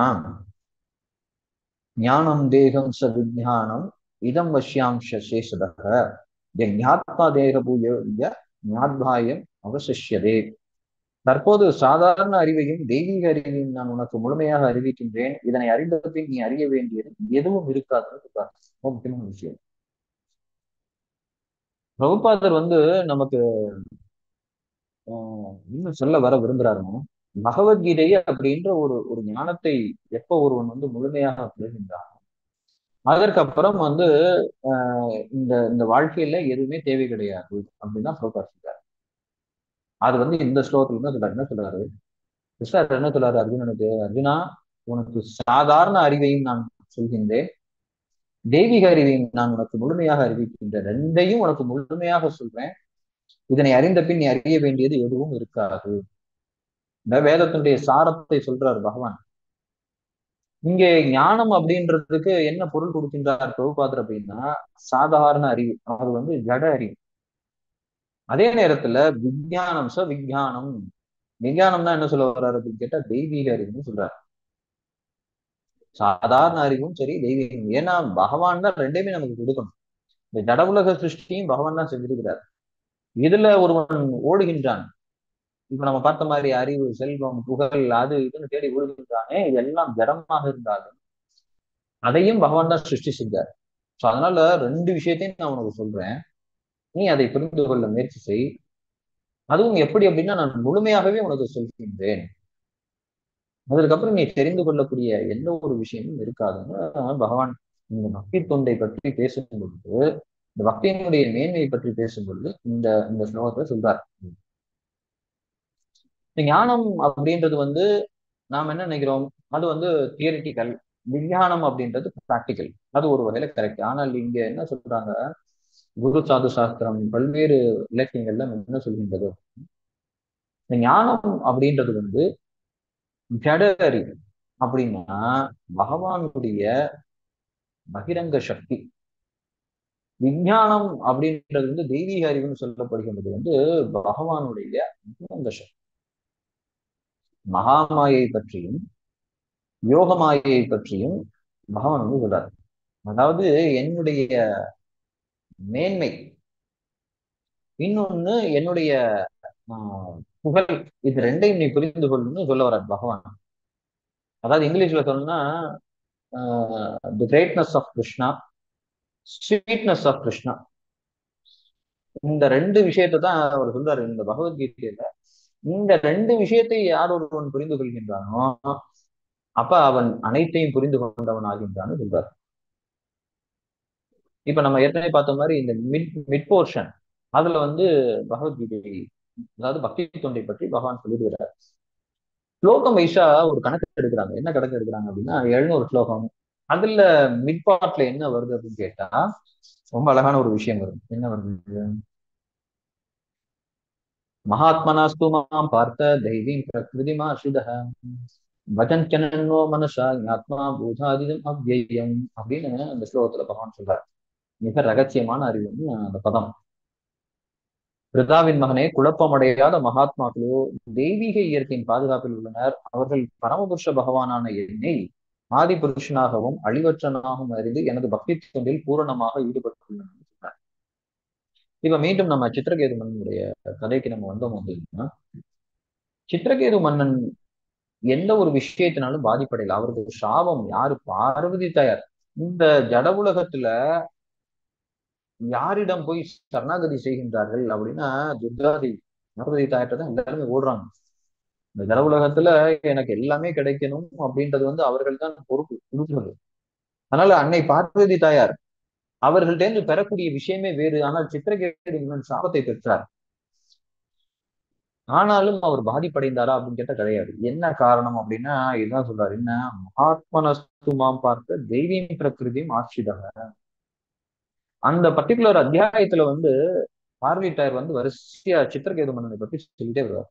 ஞானம் தேகம் ச விஜானம் இதம் வஷ்யாம்ச சேஷதக ஞாத்மா தேக பூய ஞாத்பாயம் அவசிஷ்யதே தற்போது சாதாரண அறிவையும் தெய்வீக அறிவையும் நான் உனக்கு முழுமையாக அறிவிக்கின்றேன் இதனை அறிந்த பின் நீ அறிய வேண்டியது எதுவும் இருக்காதுன்னு சொல்றாரு ரொம்ப முக்கியமான விஷயம் பிரபுபாதர் வந்து நமக்கு ஆஹ், இன்னும் சொல்ல வர விரும்புறாருன்னா பகவத்கீதை அப்படின்ற ஒரு ஒரு ஞானத்தை எப்ப ஒருவன் வந்து முழுமையாக பெறுகின்றான் அதற்கப்புறம் வந்து ஆஹ், இந்த இந்த வாழ்க்கையில எதுவுமே தேவை கிடையாது அப்படின்னு தான் பிரபுபாதர் சொல்றாரு அது வந்து இந்த ஸ்லோகத்துல என்ன சொல்றாரு என்ன சொல்றாரு கிருஷ்ணர் என்ன சொல்றாரு அர்ஜுனனுக்கு அர்ஜுனா உனக்கு சாதாரண அறிவையும் நான் சொல்கின்றேன் தெய்வீக அறிவையும் நான் உனக்கு முழுமையாக அறிவிக்கின்றேன் ரெண்டையும் உனக்கு முழுமையாக சொல்றேன் இதனை அறிந்த பின் நீ அறிய வேண்டியது எதுவும் இருக்காது இந்த வேதத்தினுடைய சாரத்தை சொல்றார் பகவான் இங்கே ஞானம் அப்படின்றதுக்கு என்ன பொருள் கொடுக்கின்றார் பிரபுபாதர் அப்படின்னா சாதாரண அறிவு அது வந்து ஜட அறிவு அதே நேரத்துல விஞ்ஞானம் ச விஞ்ஞானம் விஞ்ஞானம்னா என்ன சொல்ல வர்றாரு அப்படின்னு கேட்டா தெய்வீக அறிவுன்னு சொல்றாரு சாதாரண அறிவும் சரி தெய்வீகம் ஏன்னா பகவான் தான் ரெண்டையுமே நமக்கு கொடுக்கணும் இந்த ஜட உலக சிருஷ்டியும் பகவான் தான் செஞ்சிருக்கிறார் இதுல ஒருவன் ஓடுகின்றான் இப்ப நம்ம பார்த்த மாதிரி அறிவு செல்வம் புகழ் அது இதுன்னு தேடி ஓடுகின்றானே இதெல்லாம் ஜடமாக இருந்தாலும் அதையும் பகவான் தான் சிருஷ்டி செஞ்சார் சோ அதனால ரெண்டு விஷயத்தையும் நான் உனக்கு சொல்றேன் நீ அதை புரிந்து கொள்ள முயற்சி செய் அதுவும் எப்படி அப்படின்னா நான் முழுமையாகவே உனக்கு சொல்கின்றேன் அதற்கப்புறம் நீ தெரிந்து கொள்ளக்கூடிய எந்த ஒரு விஷயமும் இருக்காதுன்னு பகவான் இந்த பக்தி தொண்டை பற்றி பேசும் பொழுது இந்த பக்தியினுடைய மேன்மையை பற்றி பேசும் பொழுது இந்த இந்த ஸ்லோகத்தை சொல்றார் இந்த ஞானம் அப்படின்றது வந்து நாம் என்ன நினைக்கிறோம் அது வந்து தியரிட்டிக்கல் விஞ்ஞானம் அப்படின்றது ப்ராக்டிக்கல் அது ஒரு வகையில கரெக்ட் ஆனால் இங்க என்ன சொல்றாங்க குரு சாது சாஸ்திரம் பல்வேறு இலக்கியங்கள்ல என்ன சொல்கின்றது இந்த ஞானம் அப்படின்றது வந்து ஜட அறிவு அப்படின்னா பகவானுடைய பகிரங்க சக்தி விஞ்ஞானம் அப்படின்றது வந்து தெய்வீக அறிவுன்னு சொல்லப்படுகின்றது வந்து பகவானுடைய பகிரங்க சக்தி மகாமாயை பற்றியும் யோகமாயை பற்றியும் பகவான் வந்து சொல்றார் அதாவது என்னுடைய மேன்மை இன்னொன்னு என்னுடைய ஆஹ், புகழ் இது ரெண்டையும் நீ புரிந்து கொள்ளணும்னு சொல்ல வர்றார் பகவான் அதாவது இங்கிலீஷ்ல சொல்லணும்னா the greatness of Krishna sweetness of Krishna இந்த ரெண்டு விஷயத்தை தான் அவர் சொல்றாரு இந்த பகவத்கீதையில இந்த ரெண்டு விஷயத்தை யார் ஒருவன் புரிந்து கொள்கின்றானோ அப்ப அவன் அனைத்தையும் புரிந்து கொண்டவன் ஆகின்றான்னு சொல்றாரு இப்ப நம்ம ஏற்கனவே பார்த்த மாதிரி இந்த மிட் மிட் போர்ஷன் அதுல வந்து பகவத்கீதை அதாவது பக்தி தொண்டை பற்றி பகவான் சொல்லிடுகிறார் ஸ்லோகம் வைஷா ஒரு கணக்கு எடுக்கிறாங்க என்ன கணக்கு எடுக்கிறாங்க அப்படின்னா எழுநூறு ஸ்லோகம் அதுல மிட் பார்ட்ல என்ன வருது அப்படின்னு கேட்டா ரொம்ப அழகான ஒரு விஷயம் வரும் என்ன வருது மகாத்மனாஸ்து மாம் பார்த்த தெய்வீம் பிரகிருதிமாசிதः வதஞ்சனோ மனசா ஆத்மா பூதாதிதம் அவ்யயம் அப்படின்னு அந்த ஸ்லோகத்துல பகவான் சொல்றார் மிக ரகசியமான அறிவு வந்து அந்த பதம் பிரிதாவின் மகனே குழப்பமடையாத மகாத்மாக்களோ தெய்வீக இயற்கையின் பாதுகாப்பில் உள்ளனர் அவர்கள் பரமபுருஷ பகவானான என்னை ஆதி புருஷனாகவும் அழிவற்றனாகவும் அறிந்து எனது பக்தி தொண்டில் பூரணமாக ஈடுபட்டுள்ளனர் சொல்றார் இப்ப மீண்டும் நம்ம சித்திரகேது மன்னனுடைய கதைக்கு நம்ம வந்தோம் அப்படின்னா சித்திரகேது மன்னன் எந்த ஒரு விஷயத்தினாலும் பாதிப்படையில அவருக்கு சாபம் யாரு பார்வதி தயார் இந்த ஜட உலகத்துல யாரிடம் போய் சரணாகதி செய்கின்றார்கள் அப்படின்னா துர்காதி பார்வதி தாயிட்ட தான் எல்லாருமே ஓடுறாங்க இந்த ஜட உலகத்துல எனக்கு எல்லாமே கிடைக்கணும் அப்படின்றது வந்து அவர்கள் தான் பொறுப்பு கொடுக்கிறது அதனால அன்னை பார்வதி தாயார் அவர்கள்டேந்து பெறக்கூடிய விஷயமே வேறு ஆனால் சித்திரகேடு மன்னன் சாபத்தை பெற்றார் ஆனாலும் அவர் பாதிப்படைந்தாரா அப்படின்னு கேட்டா கிடையாது என்ன காரணம் அப்படின்னா இதுதான் சொல்றாரு என்ன மகாத்மனஸ்துமாம் பார்த்த தெய்வீம் பிரகிருதியும் ஆட்சிதாக அந்த பர்டிகுலர் அத்தியாயத்துல வந்து பார்வையிட்டார் வந்து வரிசையா சித்திரகேது மன்னனை பத்தி சொல்லிட்டே வருவார்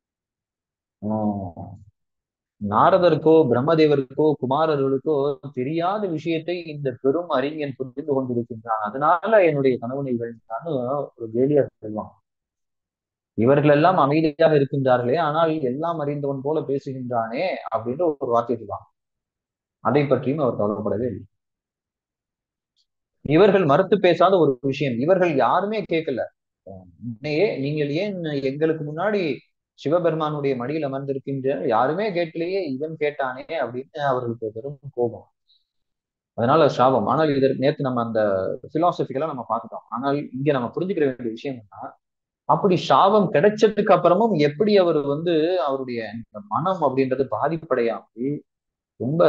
நாரதருக்கோ பிரம்மதேவருக்கோ குமாரர்களுக்கோ தெரியாத விஷயத்தை இந்த பெரும் அறிஞன் புரிந்து கொண்டிருக்கின்றான் அதனால என்னுடைய கணவனைகள் ஒரு கேலியா சொல்லுவான் இவர்கள் எல்லாம் அமைதியாக இருக்கின்றார்களே ஆனால் எல்லாம் அறிந்தவன் போல பேசுகின்றானே அப்படின்ற ஒரு வார்த்தை சொல்லுவான் அதை பற்றியும் அவர் கவலைப்படவே இல்லை இவர்கள் மறுத்து பேசாத ஒரு விஷயம் இவர்கள் யாருமே கேட்கல உன்னையே நீங்கள் ஏன் எங்களுக்கு முன்னாடி சிவபெருமானுடைய மடியில் அமர்ந்திருக்கின்ற யாருமே கேட்கலையே இவன் கேட்டானே அப்படின்னு அவர்களுக்கு பெரும் கோபம் அதனால சாபம் ஆனால் இதற்கு நேற்று நம்ம அந்த பிலாசபிக்கெல்லாம் நம்ம பார்த்துட்டோம் ஆனால் இங்க நம்ம புரிஞ்சுக்கிற வேண்டிய விஷயம் என்ன அப்படி சாபம் கிடைச்சதுக்கு அப்புறமும் எப்படி அவர் வந்து அவருடைய மனம் அப்படின்றது பாதிப்படையாமல் ரொம்ப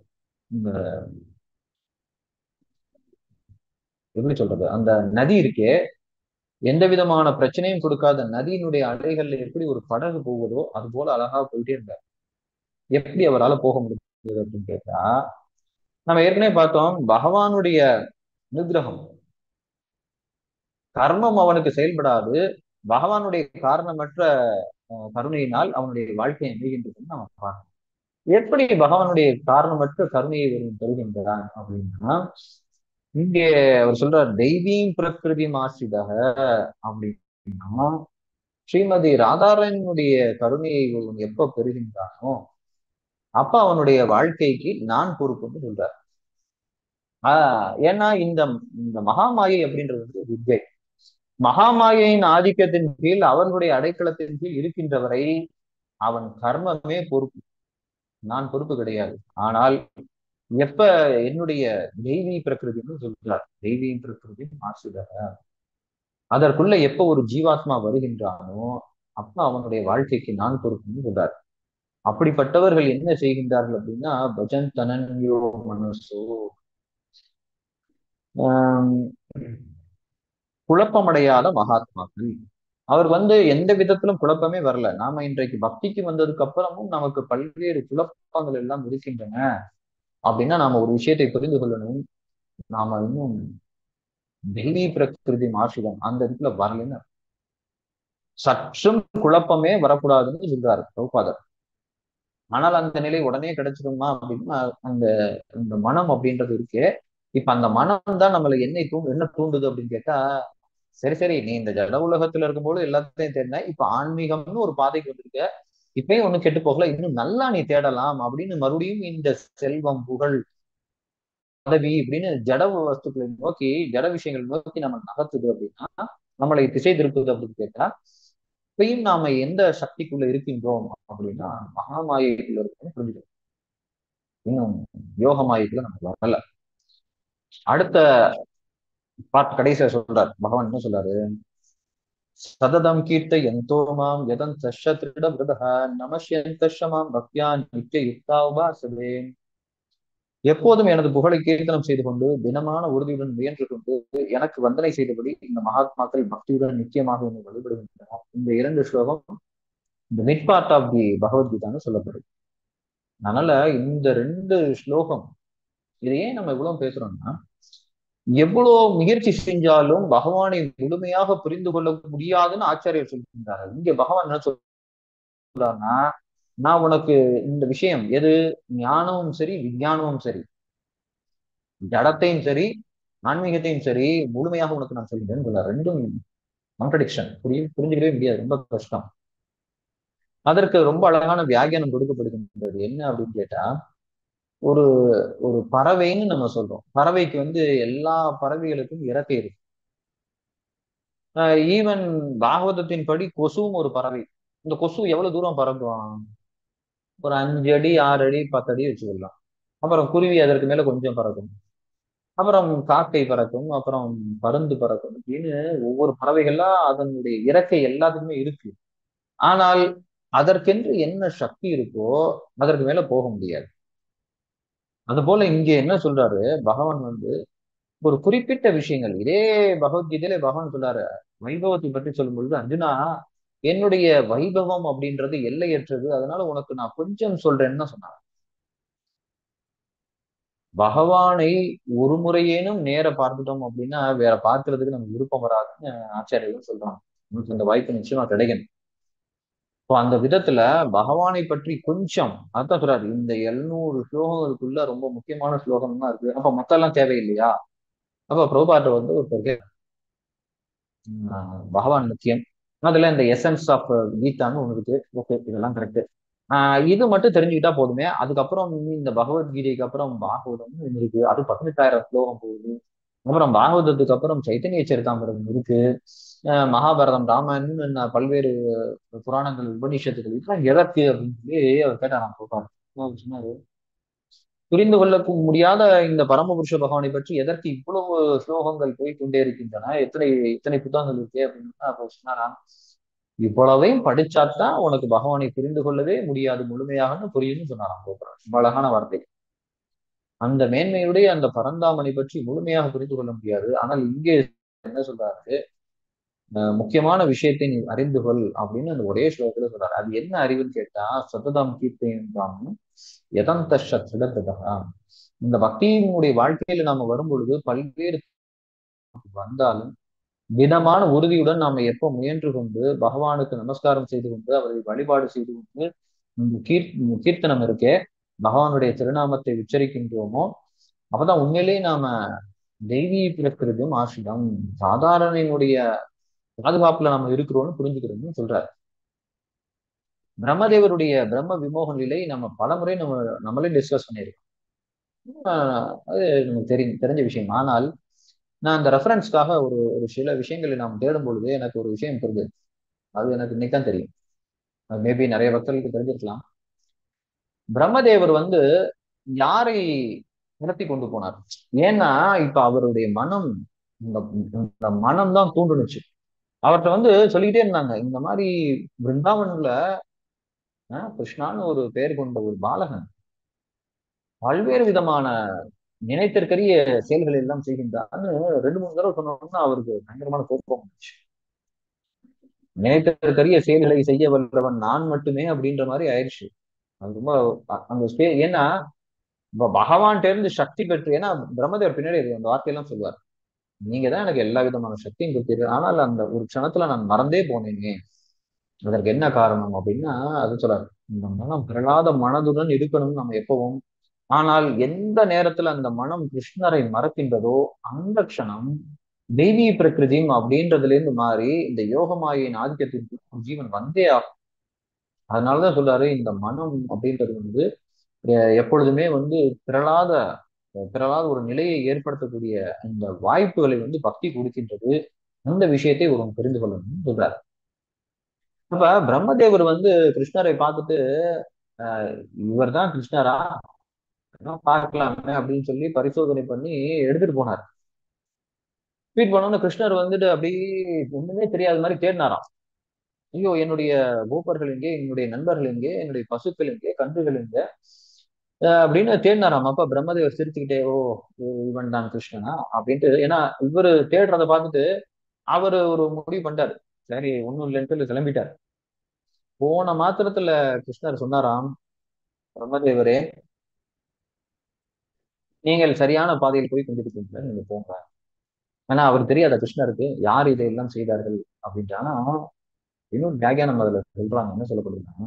எப்படி சொல்றது அந்த நதி இருக்கே எந்த விதமான பிரச்சனையும் கொடுக்காத நதியினுடைய அலைகள்ல எப்படி ஒரு படகு போகுதோ அது போல அழகா போயிட்டே இருந்தார் எப்படி அவரால் போக முடியுது அப்படின்னு கேட்டா நம்ம ஏற்கனவே பார்த்தோம் பகவானுடைய நிகிரகம் கர்மம் அவனுக்கு செயல்படாது பகவானுடைய காரணமற்ற கருணையினால் அவனுடைய வாழ்க்கை அமைகின்றதுன்னு நம்ம பார்க்கணும் எப்படி பகவானுடைய காரணமற்ற கருணையை தருகின்றான் அப்படின்னா இங்கே அவர் சொல்றார் தெய்வீம் பிரகிருதி மாசிதக அப்படின்னா ஸ்ரீமதி ராதாரனுடைய கருணையை எப்ப பெறுகின்றானோ அப்ப அவனுடைய வாழ்க்கைக்கு நான் பொறுப்புன்னு சொல்றார் ஆஹ் ஏன்னா இந்த இந்த மகாமாயை அப்படின்றது வந்து வித்யை மகாமாயையின் ஆதிக்கத்தின் கீழ் அவர்களுடைய அடைக்கலத்தின் கீழ் இருக்கின்றவரை அவன் கர்மமே பொறுப்பு நான் பொறுப்பு கிடையாது ஆனால் எப்ப என்னுடைய தெய்வீ பிரகிருதின்னு சொல்றார் தெய்வீ பிரகிருதி மாசுதக அதற்குள்ள எப்ப ஒரு ஜீவாத்மா வருகின்றானோ அப்ப அவனுடைய வாழ்க்கைக்கு நான் பொறுப்புன்னு சொல்றார் அப்படிப்பட்டவர்கள் என்ன செய்கின்றார்கள் அப்படின்னா பஜன் தனன்யோ மனசோ குழப்பமடையாத மகாத்மாக்கள் அவர் வந்து எந்த விதத்திலும் குழப்பமே வரல நாம இன்றைக்கு பக்திக்கு வந்ததுக்கு அப்புறமும் நமக்கு பல்வேறு குழப்பங்கள் எல்லாம் இருக்கின்றன அப்படின்னா நாம ஒரு விஷயத்தை புரிந்து கொள்ளணும் நாம இன்னும் தெய்வீ பிரகிருதி மாசிடம் அந்த இடத்துல வரலன்னு சற்றும் குழப்பமே வரக்கூடாதுன்னு சொல்றாரு பிரபுபாதர் ஆனால் அந்த நிலை உடனே கிடைச்சிடுமா அப்படின்னா அந்த இந்த மனம் அப்படின்றது இருக்கே இப்ப அந்த மனம் தான் நம்மள என்னை தூண்டு என்ன தூண்டுது அப்படின்னு கேட்டா சரி சரி நீ இந்த ஜட உலகத்துல இருக்கும்போது எல்லாத்தையும் தேடின இப்ப ஆன்மீகம்னு ஒரு பாதைக்கு வந்திருக்க இப்பயும் ஒண்ணும் கெட்டு போகல இன்னும் நல்லா நீ தேடலாம் அப்படின்னு மறுபடியும் இந்த செல்வம் புகழ் பதவி இப்படின்னு ஜட வஸ்துக்களை நோக்கி ஜட விஷயங்களை நோக்கி நம்ம நகர்த்துது அப்படின்னா நம்மளை திசை திருப்புது அப்படின்னு கேட்டா இப்பயும் நாம எந்த சக்திக்குள்ள இருக்கின்றோம் அப்படின்னா மகாமாயைக்குள்ள இருக்கணும் புரிஞ்சுக்கணும் இன்னும் யோக மாயைக்குள்ள நம்ம வரல அடுத்த பாட் கடைசியா சொல்றார் பகவான் என்ன சொல்றாரு சததம் கீர்த்த எந்தோ மாம் எதன் தஷ திருட விரதக நமஷ்யந்தமாம் பக்தியா நித்திய யுக்தா உபாசதே எப்போதும் எனது புகழை கீர்த்தனம் செய்து கொண்டு தினமான உறுதியுடன் முயன்று கொண்டு எனக்கு வந்தனை செய்தபடி இந்த மகாத்மாக்கள் பக்தியுடன் நிச்சயமாக என்னை வழிபடுகின்றனர் இந்த இரண்டு ஸ்லோகம் இந்த மிட் பார்ட் ஆஃப் தி பகவத்கீதான்னு சொல்லப்படுது அதனால இந்த ரெண்டு ஸ்லோகம் இதை ஏன் நம்ம இவ்வளவு பேசுறோம்னா எவ்வளவு முயற்சி செஞ்சாலும் பகவானை முழுமையாக புரிந்து கொள்ள முடியாதுன்னு ஆச்சாரியர் சொல்லியிருந்தார் இங்க பகவான் என்ன சொல்றாருன்னா நான் உனக்கு இந்த விஷயம் எது ஞானமும் சரி விஞ்ஞானமும் சரி ஜடத்தையும் சரி ஆன்மீகத்தையும் சரி முழுமையாக உனக்கு நான் சொல்லிட்டேன்னு சொல்ல ரெண்டும் கான்ட்ரடிக்ஷன் புரிய புரிஞ்சுக்கவே முடியாது ரொம்ப கஷ்டம் அதற்கு ரொம்ப அழகான வியாகியானம் கொடுக்கப்படுகின்றது என்ன அப்படின்னு கேட்டா ஒரு ஒரு பறவைன்னு நம்ம சொல்றோம் பறவைக்கு வந்து எல்லா பறவைகளுக்கும் இறக்கை இருக்கு ஈவன் பாகவதத்தின் படி கொசுவும் ஒரு பறவை இந்த கொசு எவ்வளவு தூரம் பறக்கும் ஒரு அஞ்சு அடி ஆறு அடி பத்து அடி வச்சுக்கலாம் அப்புறம் குருவி அதற்கு மேல கொஞ்சம் பறக்கும் அப்புறம் காக்கை பறக்கும் அப்புறம் பருந்து பறக்கும் அப்படின்னு ஒவ்வொரு பறவைகள்லாம் அதனுடைய இறக்கை எல்லாத்துக்குமே இருக்கு ஆனால் அதற்கென்று என்ன சக்தி இருக்கோ அதற்கு மேல போக முடியாது அது போல இங்க என்ன சொல்றாரு பகவான் வந்து ஒரு குறிப்பிட்ட விஷயங்கள் இதே பகவத்கீதையில பகவான் சொல்றாரு வைபவத்தை பற்றி சொல்லும் பொழுது அர்ஜுனா என்னுடைய வைபவம் அப்படின்றது எல்லையற்றது அதனால உனக்கு நான் கொஞ்சம் சொல்றேன்னு சொன்னார் பகவானை ஒரு முறையேனும் நேர பார்த்துட்டோம் அப்படின்னா வேற பார்க்கறதுக்கு நமக்கு விருப்பம் வராதுன்னு ஆச்சாரியர்கள் சொல்றாங்க உங்களுக்கு இந்த வாய்ப்பு நிச்சயமா கிடைக்கணும் இப்போ அந்த விதத்துல பகவானை பற்றி கொஞ்சம் அதான் சொல்றாரு இந்த எழுநூறு ஸ்லோகங்களுக்குள்ள ரொம்ப முக்கியமான ஸ்லோகம் தான் இருக்கு அப்ப மொத்தம் எல்லாம் தேவையில்லையா அப்ப பிரபாட்ட வந்து ஒரு பகவான் நித்தியம் அதுல இந்த எசன்ஸ் ஆஃப் கீதான்னு ஒண்ணு இருக்கு ஓகே இதெல்லாம் கரெக்ட் ஆஹ் இது மட்டும் தெரிஞ்சுக்கிட்டா போதுமே அதுக்கப்புறம் இந்த பகவத்கீதைக்கு அப்புறம் பாகவதம் ஒண்ணு இருக்கு அது பதினெட்டாயிரம் ஸ்லோகம் போகுது அப்புறம் பாகவதத்துக்கு அப்புறம் சைத்தன்ய சரிதாமிரம் இருக்கு மகாபாரதம் ராமாயணம் பல்வேறு புராணங்கள் உபநிஷத்துகள் இதெல்லாம் எதற்கு அப்படின்னு சொல்லி அவர் கேட்டாராம் போப்பார் சொன்னாரு புரிந்து கொள்ள முடியாத இந்த பரமபுருஷ பகவானை பற்றி எதற்கு இவ்வளவு ஸ்லோகங்கள் போய் கொண்டே இருக்கின்றன எத்தனை இத்தனை புத்தகங்கள் இருக்கு அப்படின்னு அப்போ சொன்னாராம் இவ்வளவையும் படிச்சாத்தான் உனக்கு பகவானை புரிந்து கொள்ளவே முடியாது முழுமையாகன்னு புரியும்னு சொன்னாராம் கோபுரம் ரொம்ப அழகான வார்த்தை அந்த மேன்மையுடைய அந்த பரந்தாமனை பற்றி முழுமையாக புரிந்து கொள்ள முடியாது ஆனால் இங்கே என்ன சொல்றாரு முக்கியமான விஷயத்தை நீ அறிந்து கொள் அப்படின்னு அந்த ஒரே ஸ்லோகத்துல சொல்றாரு அது என்ன அறிவுன்னு கேட்டா சததம் கீர்த்தையும் எதந்த சத்ருடத்ததா இந்த பக்தியினுடைய வாழ்க்கையில நாம வரும் பொழுது பல்வேறு வந்தாலும் திடமான உறுதியுடன் நாம எப்ப முயன்று கொண்டு பகவானுக்கு நமஸ்காரம் செய்து கொண்டு அவரை வழிபாடு செய்து கொண்டு இந்த கீர் கீர்த்தனம் இருக்கே பகவானுடைய திருநாமத்தை உச்சரிக்கின்றோமோ அப்பதான் உண்மையிலேயே நாம தெய்வீ பிறக்கிறதும் ஆசிரியம் சாதாரணையினுடைய பாதுகாப்புல நம்ம இருக்கிறோம்னு புரிஞ்சுக்கிறோம்னு சொல்றாரு பிரம்மதேவருடைய பிரம்ம விமோக நிலை நம்ம பலமுறை நம்ம நம்மளே டிஸ்கஸ் பண்ணியிருக்கோம் அது நமக்கு தெரியும் தெரிஞ்ச விஷயம் ஆனால் நான் அந்த ரெஃபரன்ஸ்க்காக ஒரு ஒரு சில விஷயங்களை நாம் தேடும் பொழுது எனக்கு ஒரு விஷயம் புரிஞ்சது அது எனக்கு இன்னைக்கு தான் தெரியும் அது மேபி நிறைய பக்தர்களுக்கு தெரிஞ்சிருக்கலாம் பிரம்மதேவர் வந்து யாரை நடத்தி கொண்டு போனார் ஏன்னா இப்ப அவருடைய மனம் இந்த மனம் தான் தூண்டுனுச்சு அவர்கிட்ட வந்து சொல்லிக்கிட்டே இருந்தாங்க இந்த மாதிரி பிருந்தாவன்ல கிருஷ்ணான்னு ஒரு பெயர் கொண்ட ஒரு பாலகன் பல்வேறு விதமான நினைத்திற்கரிய செயல்களை எல்லாம் செய்கின்றான்னு ரெண்டு மூணு தடவை சொன்னோம்னா அவருக்கு பயங்கரமான கோபம் வந்துச்சு நினைத்திற்கரிய செயல்களை செய்ய வல்லவன் நான் மட்டுமே அப்படின்ற மாதிரி ஆயிடுச்சு அது ரொம்ப அந்த ஸ்பே ஏன்னா பகவான் இருந்து சக்தி பெற்று ஏன்னா பிரம்மதேவர் பின்னாடி அந்த வார்த்தையெல்லாம் சொல்லுவார் நீங்க தான் எனக்கு எல்லா விதமான சக்தியும் கொடுத்தீர்கள் ஆனால் அந்த ஒரு க்ஷணத்துல நான் மறந்தே போனேனே அதற்கு என்ன காரணம் அப்படின்னா அது சொல்றாரு இந்த மனம் பிறலாத மனதுடன் இருக்கணும்னு நம்ம எப்பவும் ஆனால் எந்த நேரத்துல அந்த மனம் கிருஷ்ணரை மறக்கின்றதோ அந்த க்ஷணம் தெய்வீ பிரகிருதியும் அப்படின்றதுல இருந்து மாறி இந்த யோகமாயின் ஆதிக்கத்தின் ஜீவன் வந்தே ஆகும் அதனாலதான் சொல்றாரு இந்த மனம் அப்படின்றது வந்து எப்பொழுதுமே வந்து பிறலாத பிறலாத ஒரு நிலையை ஏற்படுத்தக்கூடிய அந்த வாய்ப்புகளை வந்து பக்தி கொடுக்கின்றது அந்த விஷயத்தை ஒருவன் தெரிந்து கொள்ளணும்னு சொல்றாரு அப்ப பிரம்மதேவர் வந்து கிருஷ்ணரை பார்த்துட்டு அஹ் இவர் தான் கிருஷ்ணரா பார்க்கலாமே அப்படின்னு சொல்லி பரிசோதனை பண்ணி எடுத்துட்டு போனார் ட்வீட் பண்ணோன்னு கிருஷ்ணர் வந்துட்டு அப்படியே ஒண்ணுமே தெரியாத மாதிரி தேடினாராம் ஐயோ என்னுடைய கோப்பர்கள் எங்கே என்னுடைய நண்பர்கள் எங்கே என்னுடைய பசுக்கள் எங்கே கன்றுகள் எங்கே அப்படின்னு தேடினாராம் அப்ப பிரம்மதேவர் சிரிச்சுக்கிட்டே ஓ இவன் தான் கிருஷ்ணனா அப்படின்ட்டு ஏன்னா இவரு தேடுறத பார்த்துட்டு அவரு ஒரு முடிவு பண்ணிட்டாரு சரி ஒண்ணும் இல்லைன்ட்டு கிளம்பிட்டார் போன மாத்திரத்துல கிருஷ்ணர் சொன்னாராம் பிரம்மதேவரே நீங்கள் சரியான பாதையில் போய் கொண்டிருக்கீங்க நீங்க போங்க ஆனா அவர் தெரியாத கிருஷ்ணருக்கு யார் இதையெல்லாம் செய்தார்கள் அப்படின்ட்டு ஆனா இன்னும் வியாகியானம் அதுல சொல்றாங்க என்ன சொல்லப்படுதுன்னா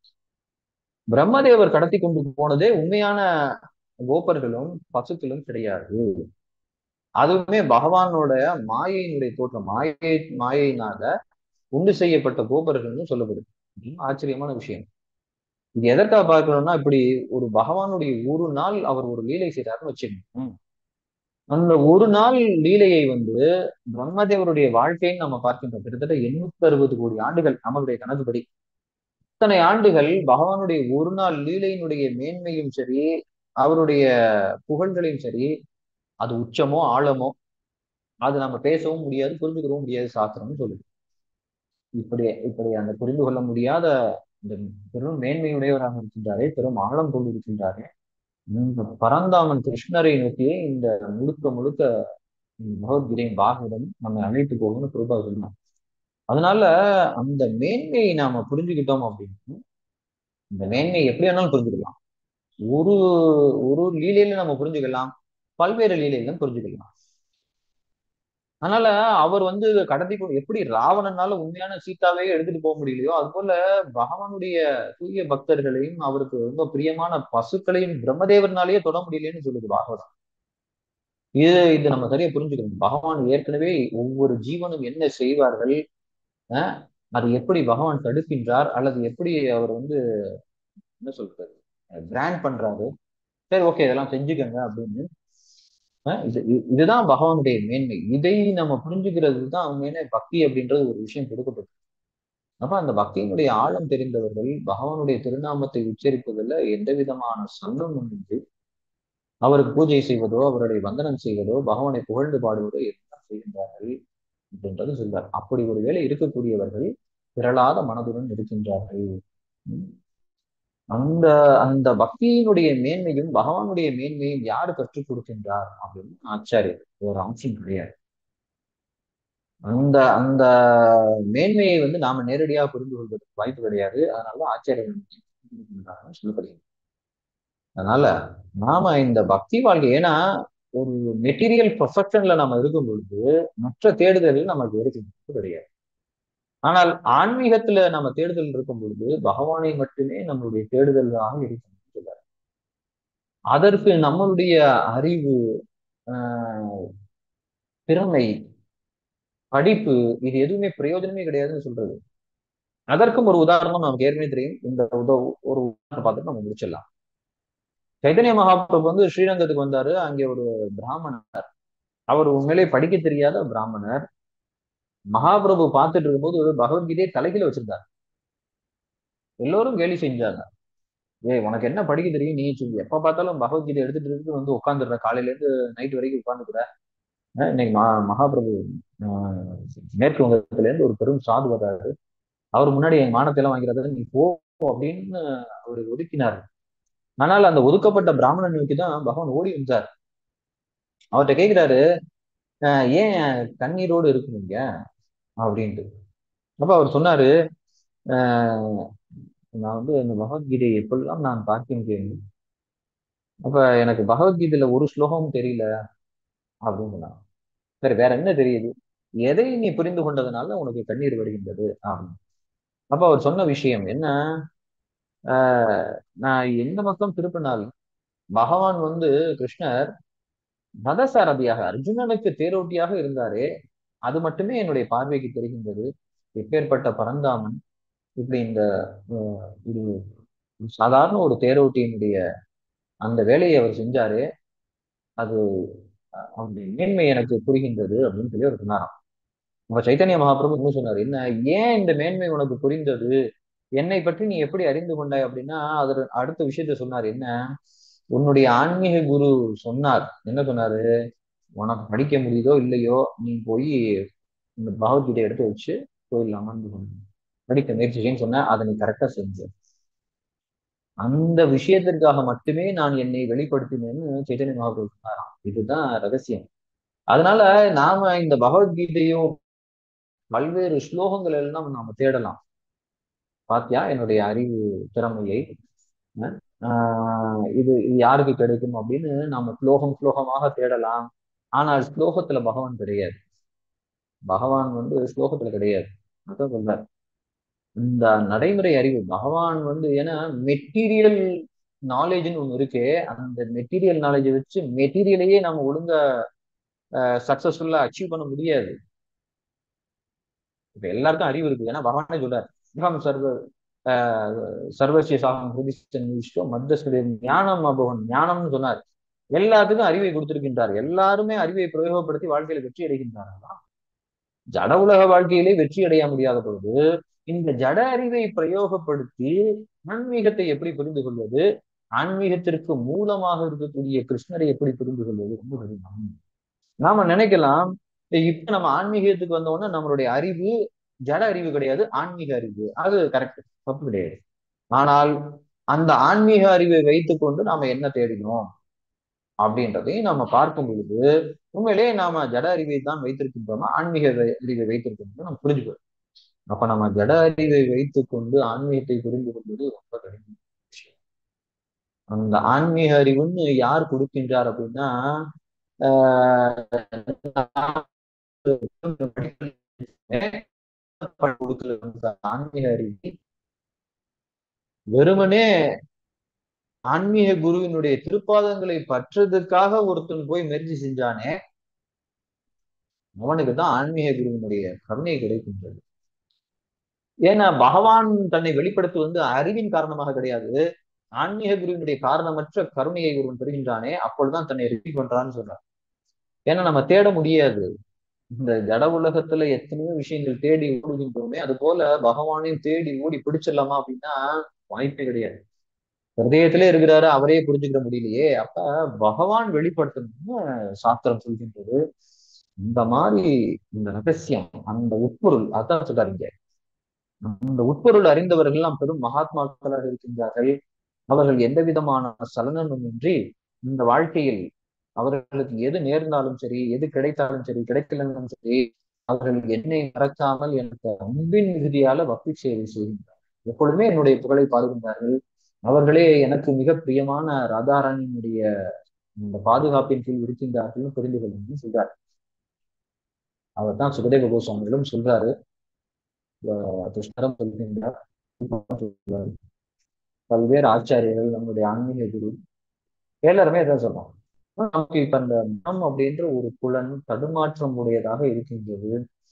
பிரம்மதேவர் கடத்தி கொண்டு போனதே உண்மையான கோப்பர்களும் பசுக்களும் கிடையாது அதுவுமே பகவானோட மாயையினுடைய தோற்றம் மாயை மாயையினால உண்டு செய்யப்பட்ட கோபர்கள்னு சொல்லப்படுது இது ஆச்சரியமான விஷயம் இது எதற்காக பார்க்கணும்னா இப்படி ஒரு பகவானுடைய ஒரு நாள் அவர் ஒரு லீலை செய்யறாருன்னு வச்சுக்கணும் அந்த ஒரு நாள் லீலையை வந்து பிரம்மதேவருடைய வாழ்க்கைன்னு நம்ம பார்க்கின்றோம் கிட்டத்தட்ட எண்ணூத்தி அறுபது கோடி ஆண்டுகள் நம்மளுடைய கணக்குப்படி இத்தனை ஆண்டுகள் பகவானுடைய ஒரு நாள் லீலையினுடைய மேன்மையும் சரி அவருடைய புகழ்களையும் சரி அது உச்சமோ ஆழமோ அது நம்ம பேசவும் முடியாது புரிஞ்சுக்கவும் முடியாது சாஸ்திரம்னு சொல்லுது இப்படி இப்படி அந்த புரிந்து கொள்ள முடியாத இந்த பெரும் மேன்மையுடையவராக இருக்கின்றாரே பெரும் ஆழம் கொண்டு இருக்கின்றாரே இந்த பரந்தாமன் கிருஷ்ணரை நோக்கியே இந்த முழுக்க முழுக்க பகவத்கீதையின் பாகவதம் நம்ம அழைத்து போகணும்னு கிருபா சொன்னான் அதனால அந்த மேன்மையை நாம புரிஞ்சுக்கிட்டோம் அப்படின்னு இந்த மேன்மையை எப்படி வேணாலும் புரிஞ்சுக்கலாம் ஒரு ஒரு லீலையில நம்ம புரிஞ்சுக்கலாம் பல்வேறு லீலைகளும் புரிஞ்சுக்கலாம் அதனால அவர் வந்து கடத்தி எப்படி ராவணனால உண்மையான சீதாவே எடுத்துட்டு போக முடியலையோ அது போல பகவானுடைய தூய பக்தர்களையும் அவருக்கு ரொம்ப பிரியமான பசுக்களையும் பிரம்மதேவர்னாலேயே தொட முடியலன்னு சொல்லுது பாகவதம் இது இது நம்ம சரியா புரிஞ்சுக்கணும் பகவான் ஏற்கனவே ஒவ்வொரு ஜீவனும் என்ன செய்வார்கள் அது எப்படி பகவான் தடுக்கின்றார் அல்லது எப்படி அவர் வந்து என்ன சொல்றது கிராண்ட் பண்றாரு சரி ஓகே இதெல்லாம் செஞ்சுக்கங்க அப்படின்னு இது இதுதான் பகவானுடைய மேன்மை இதை நம்ம புரிஞ்சுக்கிறது தான் உண்மையிலே பக்தி அப்படின்றது ஒரு விஷயம் கொடுக்கப்பட்டது அப்ப அந்த பக்தியினுடைய ஆழம் தெரிந்தவர்கள் பகவானுடைய திருநாமத்தை உச்சரிப்பதில் எந்த விதமான சங்கம் ஒன்று அவருக்கு பூஜை செய்வதோ அவருடைய வந்தனம் செய்வதோ பகவானை புகழ்ந்து பாடுவதோ எல்லாம் செய்கின்றார்கள் அப்படின்றது சொல்றார் அப்படி ஒரு வேலை இருக்கக்கூடியவர்கள் திரளாத மனதுடன் இருக்கின்றார்கள் அந்த அந்த பக்தியினுடைய மேன்மையும் பகவானுடைய மேன்மையும் யாரு கற்றுக் கொடுக்கின்றார் அப்படின்னு ஆச்சாரியர் ஒரு அம்சம் கிடையாது அந்த அந்த மேன்மையை வந்து நாம நேரடியாக புரிந்து கொள்வதற்கு வாய்ப்பு கிடையாது அதனால ஆச்சாரியர் சொல்லப்படுகிறது அதனால நாம இந்த பக்தி வாழ்க்கை ஏன்னா ஒரு மெட்டீரியல் ப்ரொஃபஷன்ல நம்ம இருக்கும் பொழுது மற்ற தேடுதல் நமக்கு இருக்கிறது கிடையாது ஆனால் ஆன்மீகத்துல நம்ம தேடுதல் இருக்கும் பொழுது பகவானை மட்டுமே நம்மளுடைய தேடுதலாக இருக்கணும் சொல்றாரு அதற்கு நம்மளுடைய அறிவு ஆஹ் திறமை படிப்பு இது எதுவுமே பிரயோஜனமே கிடையாதுன்னு சொல்றது அதற்கும் ஒரு உதாரணம் நமக்கு ஏற்கனவே தெரியும் இந்த உதவ ஒரு உதாரணம் பார்த்துட்டு நம்ம முடிச்சிடலாம் சைதன்ய மகாபிரபு வந்து ஸ்ரீரங்கத்துக்கு வந்தாரு அங்கே ஒரு பிராமணர் அவர் உண்மையிலே படிக்க தெரியாத பிராமணர் மகாபிரபு பார்த்துட்டு இருக்கும்போது பகவத்கீதையை தலைகீழ வச்சிருந்தார் எல்லோரும் கேலி செஞ்சாங்க ஏய் உனக்கு என்ன படிக்க தெரியும் நீ சொல்லி எப்ப பார்த்தாலும் பகவத்கீதை எடுத்துட்டு இருந்து வந்து உட்காந்துடுற காலையில இருந்து நைட் வரைக்கும் உட்காந்துக்கிற இன்னைக்கு மகா மகாபிரபு மேற்கு வங்கத்துல இருந்து ஒரு பெரும் சாது வர்றாரு அவர் முன்னாடி என் மானத்தை எல்லாம் வாங்கிறத நீ போ அப்படின்னு அவர் ஒதுக்கினார் ஆனால் அந்த ஒதுக்கப்பட்ட பிராமணன் நோக்கி தான் பகவான் ஓடி வந்தார் அவர்கிட்ட கேட்கிறாரு ஏன் கண்ணீரோடு இருக்குறீங்க அப்படின்ட்டு அப்ப அவர் சொன்னாரு நான் வந்து இந்த பகவத்கீதை எப்பெல்லாம் நான் பார்க்கின்றேன் அப்ப எனக்கு பகவத்கீதையில ஒரு ஸ்லோகமும் தெரியல அப்படின்னு சொன்னாங்க சரி வேற என்ன தெரியுது எதை நீ புரிந்து கொண்டதுனால உனக்கு கண்ணீர் வருகின்றது அப்படின்னு அப்ப அவர் சொன்ன விஷயம் என்ன ஆஹ் நான் எந்த பக்கம் திருப்பினாலும் பகவான் வந்து கிருஷ்ணர் மதசாரதியாக அர்ஜுனனுக்கு தேரோட்டியாக இருந்தாரே அது மட்டுமே என்னுடைய பார்வைக்கு தெரிகின்றது எப்பேற்பட்ட பரந்தாமன் இப்படி இந்த ஒரு சாதாரண ஒரு தேரோட்டியினுடைய அந்த வேலையை அவர் செஞ்சாரு அது அவருடைய மேன்மை எனக்கு புரிகின்றது அப்படின்னு சொல்லி அவர் சொன்னாராம் நம்ம சைத்தன்ய மகாபிரபு இன்னும் சொன்னார் என்ன ஏன் இந்த மேன்மை உனக்கு புரிந்தது என்னை பற்றி நீ எப்படி அறிந்து கொண்டாய் அப்படின்னா அது அடுத்த விஷயத்த சொன்னார் என்ன உன்னுடைய ஆன்மீக குரு சொன்னார் என்ன சொன்னாரு உனக்கு படிக்க முடியுதோ இல்லையோ நீ போய் இந்த பகவத்கீதை எடுத்து வச்சு கோயில் அமர்ந்து கொண்டு படிக்க முயற்சி செய்யன்னு சொன்ன அதை நீ கரெக்டா செஞ்ச அந்த விஷயத்திற்காக மட்டுமே நான் என்னை வெளிப்படுத்தினேன்னு சைத்தன்ய மகாபிரபு சொன்னாராம் இதுதான் ரகசியம் அதனால நாம இந்த பகவத்கீதையும் பல்வேறு ஸ்லோகங்கள் எல்லாம் நாம தேடலாம் பாத்தியா என்னுடைய அறிவு திறமையை ஆஹ் இது இது யாருக்கு கிடைக்கும் அப்படின்னு நாம ஸ்லோகம் ஸ்லோகமாக தேடலாம் ஆனால் ஸ்லோகத்துல பகவான் கிடையாது பகவான் வந்து ஸ்லோகத்துல கிடையாது அதான் சொல்றார் இந்த நடைமுறை அறிவு பகவான் வந்து ஏன்னா மெட்டீரியல் நாலேஜ்னு ஒண்ணு இருக்கு அந்த மெட்டீரியல் நாலேஜை வச்சு மெட்டீரியலையே நம்ம ஒழுங்கா சக்சஸ்ஃபுல்லா அச்சீவ் பண்ண முடியாது இப்ப எல்லாருக்கும் அறிவு இருக்கு ஏன்னா பகவானே சொல்றாரு இகம் சர்வ சர்வசிய சாகம் ஹிருதிஷ்டம் மத்தஸ்வரிய ஞானம் அபவன் ஞானம்னு சொன்னார் எல்லாத்துக்கும் அறிவை கொடுத்திருக்கின்றார் எல்லாருமே அறிவை பிரயோகப்படுத்தி வாழ்க்கையில வெற்றி அடைகின்றார்களா ஜட உலக வாழ்க்கையிலே வெற்றி அடைய முடியாத பொழுது இந்த ஜட அறிவை பிரயோகப்படுத்தி ஆன்மீகத்தை எப்படி புரிந்து கொள்வது ஆன்மீகத்திற்கு மூலமாக இருக்கக்கூடிய கிருஷ்ணரை எப்படி புரிந்து கொள்வது ரொம்ப கடினம் நாம நினைக்கலாம் இப்ப நம்ம ஆன்மீகத்துக்கு வந்தோம்னா நம்மளுடைய அறிவு ஜட அறிவு கிடையாது ஆன்மீக அறிவு அது கரெக்ட் தப்பு கிடையாது ஆனால் அந்த ஆன்மீக அறிவை வைத்துக்கொண்டு நாம என்ன தேடினோம் அப்படின்றதையும் நம்ம பார்க்கும் பொழுது உண்மையிலேயே நாம ஜட அறிவை தான் வைத்திருக்கின்றோமா ஆன்மீக அறிவை வைத்திருக்கின்றோம் நம்ம புரிஞ்சுக்கிறோம் அப்ப நம்ம ஜட அறிவை வைத்துக்கொண்டு ஆன்மீகத்தை புரிந்து கொள்வது ரொம்ப கடினம் விஷயம் அந்த ஆன்மீக அறிவுன்னு யார் கொடுக்கின்றார் அப்படின்னா ஆன்மீக அறிவை வெறுமனே ஆன்மீக குருவினுடைய திருப்பாதங்களை பற்றதுக்காக ஒருத்தன் போய் முயற்சி செஞ்சானே அவனுக்கு தான் ஆன்மீக குருவினுடைய கருணை கிடைக்கின்றது ஏன்னா பகவான் தன்னை வெளிப்படுத்துவது வந்து அறிவின் காரணமாக கிடையாது ஆன்மீக குருவினுடைய காரணமற்ற கருணையை ஒருவன் பெறுகின்றானே அப்பொழுதுதான் தன்னை ரிப்பீட் பண்றான்னு சொல்றான் ஏன்னா நம்ம தேட முடியாது இந்த ஜட உலகத்துல எத்தனையோ விஷயங்கள் தேடி ஓடுகின்றோமே அது போல பகவானையும் தேடி ஓடி பிடிச்சிடலாமா அப்படின்னா வாய்ப்பே கிடையாது ஹிருதயத்திலே இருக்கிறாரு அவரே புரிஞ்சுக்கிற முடியலையே அப்ப பகவான் வெளிப்படுத்தணும்னு சாஸ்திரம் சொல்கின்றது இந்த மாதிரி இந்த ரகசியம் அந்த உட்பொருள் அதான் சொல்றாருங்க அந்த உட்பொருள் அறிந்தவர்கள் எல்லாம் பெரும் மகாத்மாக்களாக இருக்கின்றார்கள் அவர்கள் எந்த விதமான சலனமுமின்றி இந்த வாழ்க்கையில் அவர்களுக்கு எது நேர்ந்தாலும் சரி எது கிடைத்தாலும் சரி கிடைக்கலனும் சரி அவர்கள் என்னை மறக்காமல் எனக்கு அன்பின் மிகுதியால பக்தி சேவை செய்கின்றார் எப்பொழுதுமே என்னுடைய புகழை பாடுகின்றார்கள் அவர்களே எனக்கு மிக பிரியமான ராதாராணியினுடைய இந்த பாதுகாப்பின் கீழ் இருக்கின்றார்கள் புரிந்து கொள்ளும் சொல்றார் அவர் தான் சுகதேவ கோஸ்வாமிகளும் சொல்றாரு கிருஷ்ணரம் சொல்கின்றார் பல்வேறு ஆச்சாரியர்கள் நம்முடைய ஆன்மீக குரு எல்லாருமே இதான் சொல்றோம் நமக்கு இப்ப அந்த மனம் அப்படின்ற ஒரு புலன் தடுமாற்றம் உடையதாக இருக்கின்றது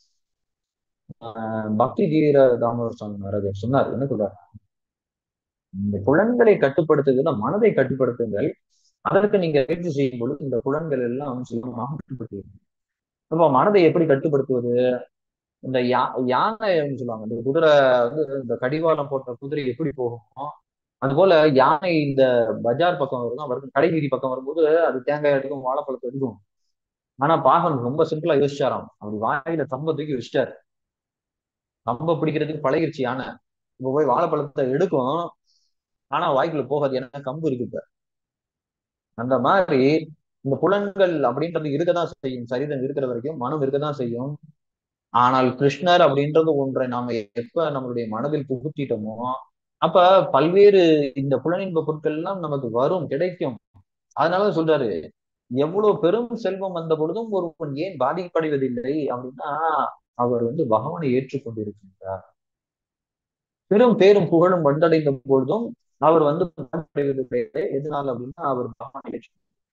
ஆஹ் பக்தி தீவிர தாமோதர் சுவாமி மகாராஜர் சொன்னார் என்ன சொல்றாரு இந்த புலன்களை கட்டுப்படுத்துதல் மனதை கட்டுப்படுத்துங்கள் அதற்கு நீங்க பயிற்சி செய்யும் பொழுது இந்த புலன்கள் எல்லாம் சுலபமாக கட்டுப்படுத்துவீங்க அப்ப மனதை எப்படி கட்டுப்படுத்துவது இந்த யா யானை சொல்லுவாங்க இந்த குதிரை வந்து இந்த கடிவாளம் போட்ட குதிரை எப்படி போகுமோ அது போல யானை இந்த பஜார் பக்கம் வரும் வரும் கடைவீதி பக்கம் வரும்போது அது தேங்காய் எடுக்கும் வாழைப்பழத்தை எடுக்கும் ஆனா பாகன் ரொம்ப சிம்பிளா யோசிச்சாராம் அப்படி வாயில தம்ப தூக்கி வச்சிட்டாரு தம்ப பிடிக்கிறதுக்கு பழகிருச்சு யானை இப்ப போய் வாழைப்பழத்தை எடுக்கும் ஆனா வாய்க்குள்ள போகாது ஏன்னா கம்பு இருக்கு இப்ப அந்த மாதிரி இந்த புலன்கள் அப்படின்றது இருக்கதான் செய்யும் சரீரம் இருக்கிற வரைக்கும் மனம் இருக்கதான் செய்யும் ஆனால் கிருஷ்ணர் அப்படின்றது ஒன்றை நாம எப்ப நம்மளுடைய மனதில் புகுத்திட்டோமோ அப்ப பல்வேறு இந்த புலனின்ப பொருட்கள் எல்லாம் நமக்கு வரும் கிடைக்கும் அதனால சொல்றாரு எவ்வளவு பெரும் செல்வம் வந்த பொழுதும் ஒருவன் ஏன் பாதிப்படைவதில்லை அப்படின்னா அவர் வந்து பகவானை ஏற்றுக்கொண்டிருக்கின்றார் பெரும் பேரும் புகழும் வந்தடைந்த பொழுதும் அவர் வந்து பாதிப்படைவதில்லை எதனால அப்படின்னா அவர் பகவானை ஏற்று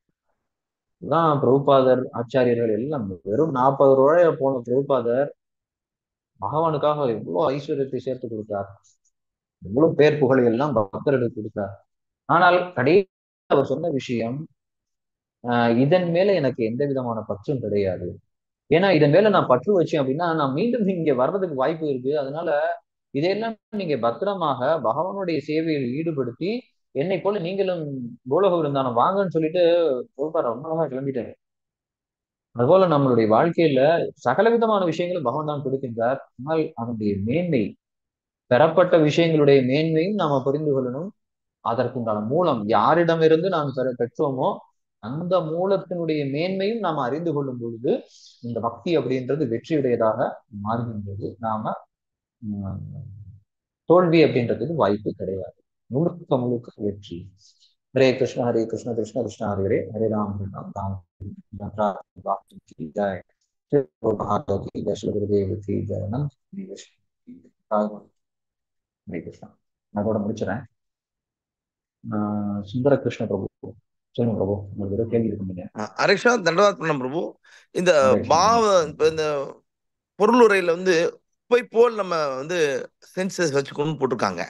தான் பிரபுபாதர் ஆச்சாரியர்கள் எல்லாம் வெறும் நாற்பது ரூபாய போன பிரபுபாதர் பகவானுக்காக எவ்வளவு ஐஸ்வர்யத்தை சேர்த்து கொடுத்தார் எவ்வளவு பேர் புகழை எல்லாம் பக்தர்களுக்கு கொடுத்தார் ஆனால் கடைசி அவர் சொன்ன விஷயம் ஆஹ் இதன் மேல எனக்கு எந்த விதமான பற்றும் கிடையாது ஏன்னா இதன் மேல நான் பற்று வச்சேன் அப்படின்னா நான் மீண்டும் இங்க வர்றதுக்கு வாய்ப்பு இருக்கு அதனால இதையெல்லாம் நீங்க பத்திரமாக பகவானுடைய சேவையில் ஈடுபடுத்தி என்னை போல நீங்களும் கோலக விருந்தானம் வாங்கன்னு சொல்லிட்டு ரொம்ப ரொம்ப கிளம்பிட்டாரு அதுபோல நம்மளுடைய வாழ்க்கையில சகல விதமான விஷயங்களும் பகவான் தான் கொடுக்கின்றார் ஆனால் அதனுடைய மேன்மை பெறப்பட்ட விஷயங்களுடைய மேன்மையும் நாம புரிந்து கொள்ளணும் அதற்குண்டான மூலம் யாரிடமிருந்து நாம் பெற பெற்றோமோ அந்த மூலத்தினுடைய மேன்மையும் நாம் அறிந்து கொள்ளும் பொழுது இந்த பக்தி அப்படின்றது வெற்றியுடையதாக மாறுகின்றது நாம தோல்வி அப்படின்றதுக்கு வாய்ப்பு கிடையாது முழுக்க முழுக்க வெற்றி ஹரே கிருஷ்ண ஹரே கிருஷ்ண கிருஷ்ண கிருஷ்ண ஹரே ஹரே ஹரே ராம் ஹரே ராம் ராம் ராம் ராம் ராம் की जय श्री गुरु महाराज की जय श्री गुरुदेव की जय नंद ஹரே கிருஷ்ணா நான் கூட முடிச்சிடறேன் ஆஹ் சுந்தர கிருஷ்ண பிரபு சொல்லுங்க பிரபு உங்களுக்கு ஏதோ கேள்வி இருக்குங்க ஹரிஷா தண்டவாத் பண்ண பிரபு இந்த ஹரே கிருஷ்ணா. பாவ இப்ப இந்த பொருளுரையில வந்து உப்பை போல் நம்ம வந்து சென்சஸ் வச்சுக்கணும்னு போட்டிருக்காங்க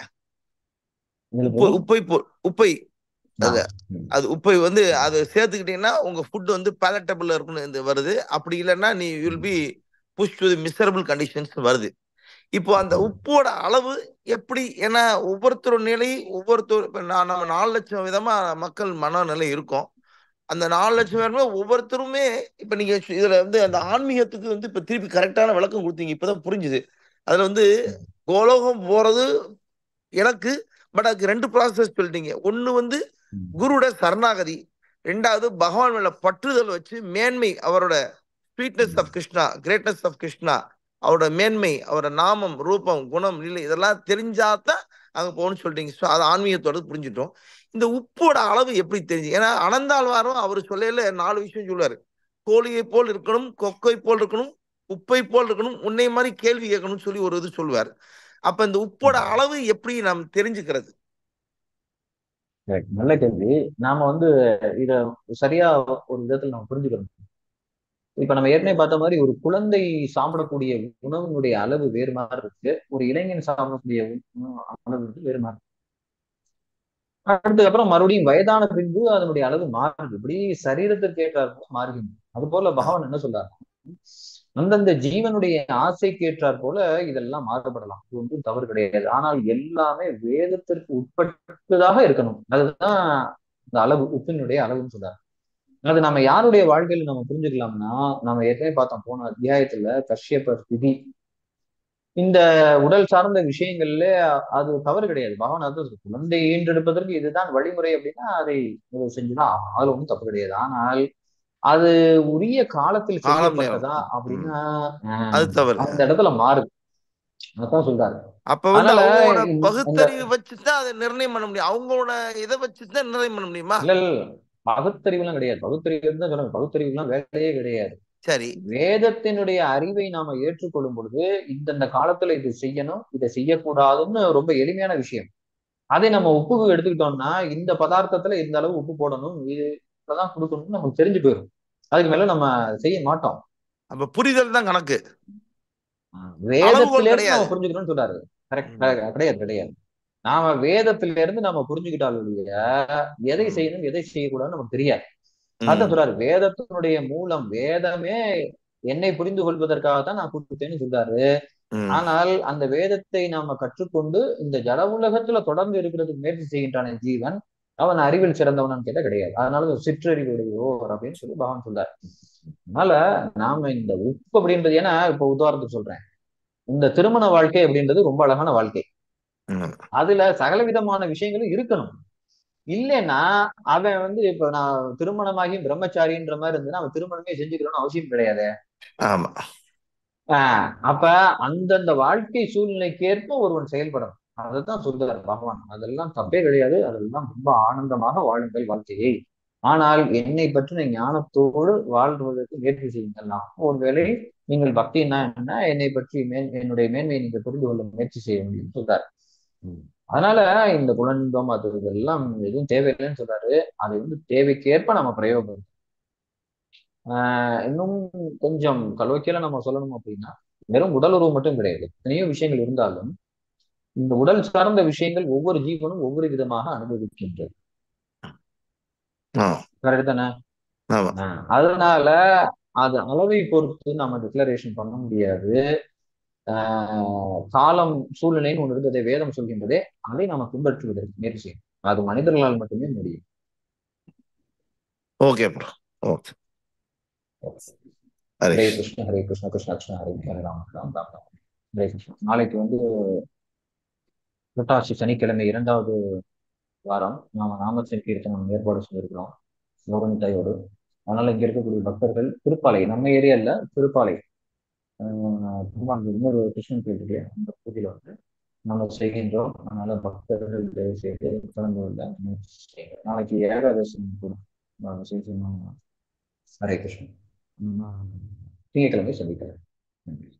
இதுல உப்பு பிரபு உப்பை போல் உப்பை அது ஆஹ் ம். அது உப்பை வந்து அது சேர்த்துக்கிட்டீங்கன்னா உங்க ஃபுட் வந்து பேலட்டபிள் இருக்குன்னு இந்த வருது அப்படி இல்லைன்னா நீ will be push to miserable conditions வருது இப்போ அந்த உப்போட அளவு எப்படி ஏன்னா ஒவ்வொருத்தரோட நிலை ஒவ்வொருத்தர் இப்ப நான் நம்ம நாலு லட்சம் விதமா மக்கள் மனநிலை இருக்கும் அந்த நாலு லட்சம் பேருமே ஒவ்வொருத்தருமே இப்ப நீங்க சு- இதுல வந்து அந்த ஆன்மீகத்துக்கு வந்து இப்ப திருப்பி கரெக்டான விளக்கம் கொடுத்தீங்க இப்பதான் புரிஞ்சுது அதுல வந்து கோலோகம் போறது எனக்கு பட் அதுக்கு ரெண்டு ப்ராசஸ் சொல்லிட்டீங்க ஒண்ணு வந்து ம். குருவோட சரணாகதி ரெண்டாவது பகவான் மேல பற்றுதல் வச்சு மேன்மை அவரோட sweetness of Krishna greatness of Krishna அவரோட மேன்மை அவரோட நாமம் ரூபம் குணம் நிலை இதெல்லாம் தெரிஞ்சாதான் அங்க போகணும்னு சொல்லிட்டீங்க ஸோ அது ஆன்மீகத்தோட புரிஞ்சுட்டோம் இந்த உப்போட அளவு எப்படி தெரிஞ்சு ஏன்னா அனந்தாழ்வாரும் அவர் சொல்லையில நாலு விஷயம் சொல்லுவாரு கோழியை போல் இருக்கணும் கொக்கை போல் இருக்கணும் உப்பை போல் இருக்கணும் உன்னை மாதிரி கேள்வி கேட்கணும்னு சொல்லி ஒரு இது சொல்லுவார் அப்ப இந்த உப்போட அளவு எப்படி நாம் தெரிஞ்சுக்கிறது Correct. நல்ல கேள்வி நாம வந்து இத சரியா ஒரு விதத்துல நம்ம புரிஞ்சுக்கணும் இப்ப நம்ம ஏற்கனவே பார்த்த மாதிரி ஒரு குழந்தை சாப்பிடக்கூடிய உணவினுடைய அளவு வேறு மாதிரி இருக்கு ஒரு இளைஞன் சாப்பிடக்கூடிய உணவு அளவு வந்து வேறு மாதிரி இருக்கு. அதுக்கப்புறம் மறுபடியும் வயதான பின்பு அதனுடைய அளவு மாறுது இப்படி சரீரத்திற்கு ஏற்றார் போல மாறுகின்றது அது போல பகவான் என்ன சொல்றாரு அந்தந்த ஜீவனுடைய ஆசைக்கு ஏற்றார் போல இதெல்லாம் மாறுபடலாம் இது ஒன்றும் தவறு கிடையாது ஆனால் எல்லாமே வேதத்திற்கு உட்பட்டதாக இருக்கணும் அதுதான் இந்த அளவு உப்பினுடைய அளவுன்னு சொல்றாரு அது நம்ம யாருடைய வாழ்க்கையில நம்ம புரிஞ்சுக்கலாம்னா நம்ம ஏற்கனவே பார்த்தோம் போன அத்தியாயத்துல கஷ்யபர் திதி இந்த உடல் சார்ந்த விஷயங்கள்ல அது தவறு கிடையாது பகவான் அது குழந்தை ஈன்றெடுப்பதற்கு இதுதான் வழிமுறை அப்படின்னா அதை இதை செஞ்சுதான் ஆகணும். அதுல ஒன்றும் தப்பு கிடையாது ஆனால் அது உரிய காலத்தில் காலம் நேரம். செய்யப்பட்டதா அப்படின்னா ஆஹ், அது தவறு அந்த இடத்துல மாறுது அதான் சொல்றாரு அப்ப வந்து அதனால அவங்களோட இந்த- பகுத்தறிவு வச்சுதான் அதை நிர்ணயம் பண்ண முடியும் அவங்களோட இதை வச்சுதான் நிர்ணயம் பண்ண முடியுமா இல்ல இல்ல பகுத்தறிவுலாம் கிடையாது பகுத்தறிவு தான் சொல்றாங்க பகுத்தறிவுலாம் வேலையே கிடையாது சரி வேதத்தினுடைய அறிவை நாம ஏற்றுக்கொள்ளும் பொழுது இந்தந்த காலத்துல இது செய்யணும் இதை செய்யக்கூடாதுன்னு ரொம்ப எளிமையான விஷயம் அதை நம்ம உப்புக்கு எடுத்துக்கிட்டோம்னா இந்த பதார்த்தத்துல இந்த அளவு உப்பு போடணும் இது இவ்வளவுதான் கொடுக்கணும்னு நமக்கு தெரிஞ்சு போயிடும் அதுக்கு மேல நம்ம செய்ய மாட்டோம் அப்ப புரிதல் தான் கணக்கு வேதத்தில இருந்து கிடையாது. நம்ம புரிஞ்சுக்கணும்னு சொல்றாரு கரெக்ட் கிடையாது கிடையாது நாம வேதத்தில இருந்து நம்ம புரிஞ்சுக்கிட்டாலுடைய எதை ம். செய்யணும் எதை செய்யக்கூடாதுன்னு நமக்கு தெரியாது ம். அதான் சொல்றாரு வேதத்தினுடைய மூலம் வேதமே என்னை புரிந்து கொள்வதற்காக தான் நான் கொடுத்தேன்னு சொல்றாரு ம். ஆனால் அந்த வேதத்தை நாம கற்றுக்கொண்டு இந்த ஜட உலகத்துல தொடர்ந்து இருக்கிறதுக்கு முயற்சி செய்கின்றான ஜீவன் அவன் அறிவில் சிறந்தவனான்னு கேட்டா கிடையாது அதனால சிற்றறிவுடையோர் அப்படின்னு சொல்லி பகவான் சொல்றாரு அதனால நாம இந்த உப்பு அப்படின்றது ஏன்னா இப்ப உதாரணத்துக்கு சொல்றேன் இந்த திருமண வாழ்க்கை அப்படின்றது ரொம்ப அழகான வாழ்க்கை ம். அதுல சகல விதமான விஷயங்களும் இருக்கணும் இல்லைன்னா அவன் வந்து இப்ப நான் திருமணமாகி பிரம்மச்சாரின்ற மாதிரி இருந்ததுன்னா அவன் திருமணமே செஞ்சுக்கணும்னு அவசியம் கிடையாது ஆமா ஆஹ் அப்ப அந்தந்த வாழ்க்கை சூழ்நிலைக்கு ஏற்ப ஒருவன் செயல்படணும் அதைத்தான் சொல்றாரு பகவான் அதெல்லாம் தப்பே கிடையாது அதெல்லாம் ரொம்ப ஆனந்தமாக வாழுங்கள் வாழ்க்கையை ஆனால் என்னை பற்றின ஞானத்தோடு வாழ்வதற்கு முயற்சி செய்யுங்கலாம் ஒருவேளை நீங்கள் பக்தினா என்ன என்னை பற்றி மேன் என்னுடைய மேன்மையை நீங்க புரிந்து கொள்ள முயற்சி செய்ய முடியும்னு சொல்றாரு அதனால இந்த குழந்தம் அது இதெல்லாம் எதுவும் தேவையில்லைன்னு சொல்றாரு அதை வந்து தேவைக்கேற்ப நம்ம பிரயோகம் ஆஹ் இன்னும் கொஞ்சம் கலோக்கியில நம்ம சொல்லணும் அப்படின்னா வெறும் உடல் உறவு மட்டும் கிடையாது எத்தனையோ விஷயங்கள் இருந்தாலும் இந்த உடல் சார்ந்த விஷயங்கள் ஒவ்வொரு ஜீவனும் ஒவ்வொரு விதமாக அனுபவிக்கின்றது ஆ, கரெக்ட் தானே ஆமா ஆஹ் அதனால அது அளவை பொறுத்து நம்ம டிக்ளரேஷன் பண்ண முடியாது ஆஹ் காலம் சூழ்நிலைன்னு ஒன்று இருந்ததை வேதம் சொல்கின்றதே அதை நம்ம பின்பற்றுவதற்கு முயற்சி செய்யணும் அது மனிதர்களால் மட்டுமே முடியும் okay bro okay Hare Harish Krishna Hare Krishna Krishna Krishna Hare Hare Rama Ram Ram Ram Hare Krishna நாளைக்கு வந்து புரட்டாசி சனிக்கிழமை இரண்டாவது வாரம் நாம நாம சங்கீர்த்தனம் ஏற்பாடு செய்திருக்கிறோம் கௌரவத்தாயோடு அதனால இங்க இருக்கக்கூடிய பக்தர்கள் திருப்பாலை நம்ம ஏரியா இல்ல திருப்பாலை ஆஹ் திருவான்மூர் இன்னொரு கிருஷ்ணன் கோயில் இருக்கு அந்த பகுதியில வந்து நாங்கள் செய்கின்றோம் அதனால பக்தர்கள் தயவு செய்து கலந்து கொள்ள முயற்சி செய்யுங்க நாளைக்கு ஏகாதசி கூட நாங்கள் செய்யணும் ஹரே கிருஷ்ணன் திங்கட்கிழமை சந்திக்கிறேன் நன்றி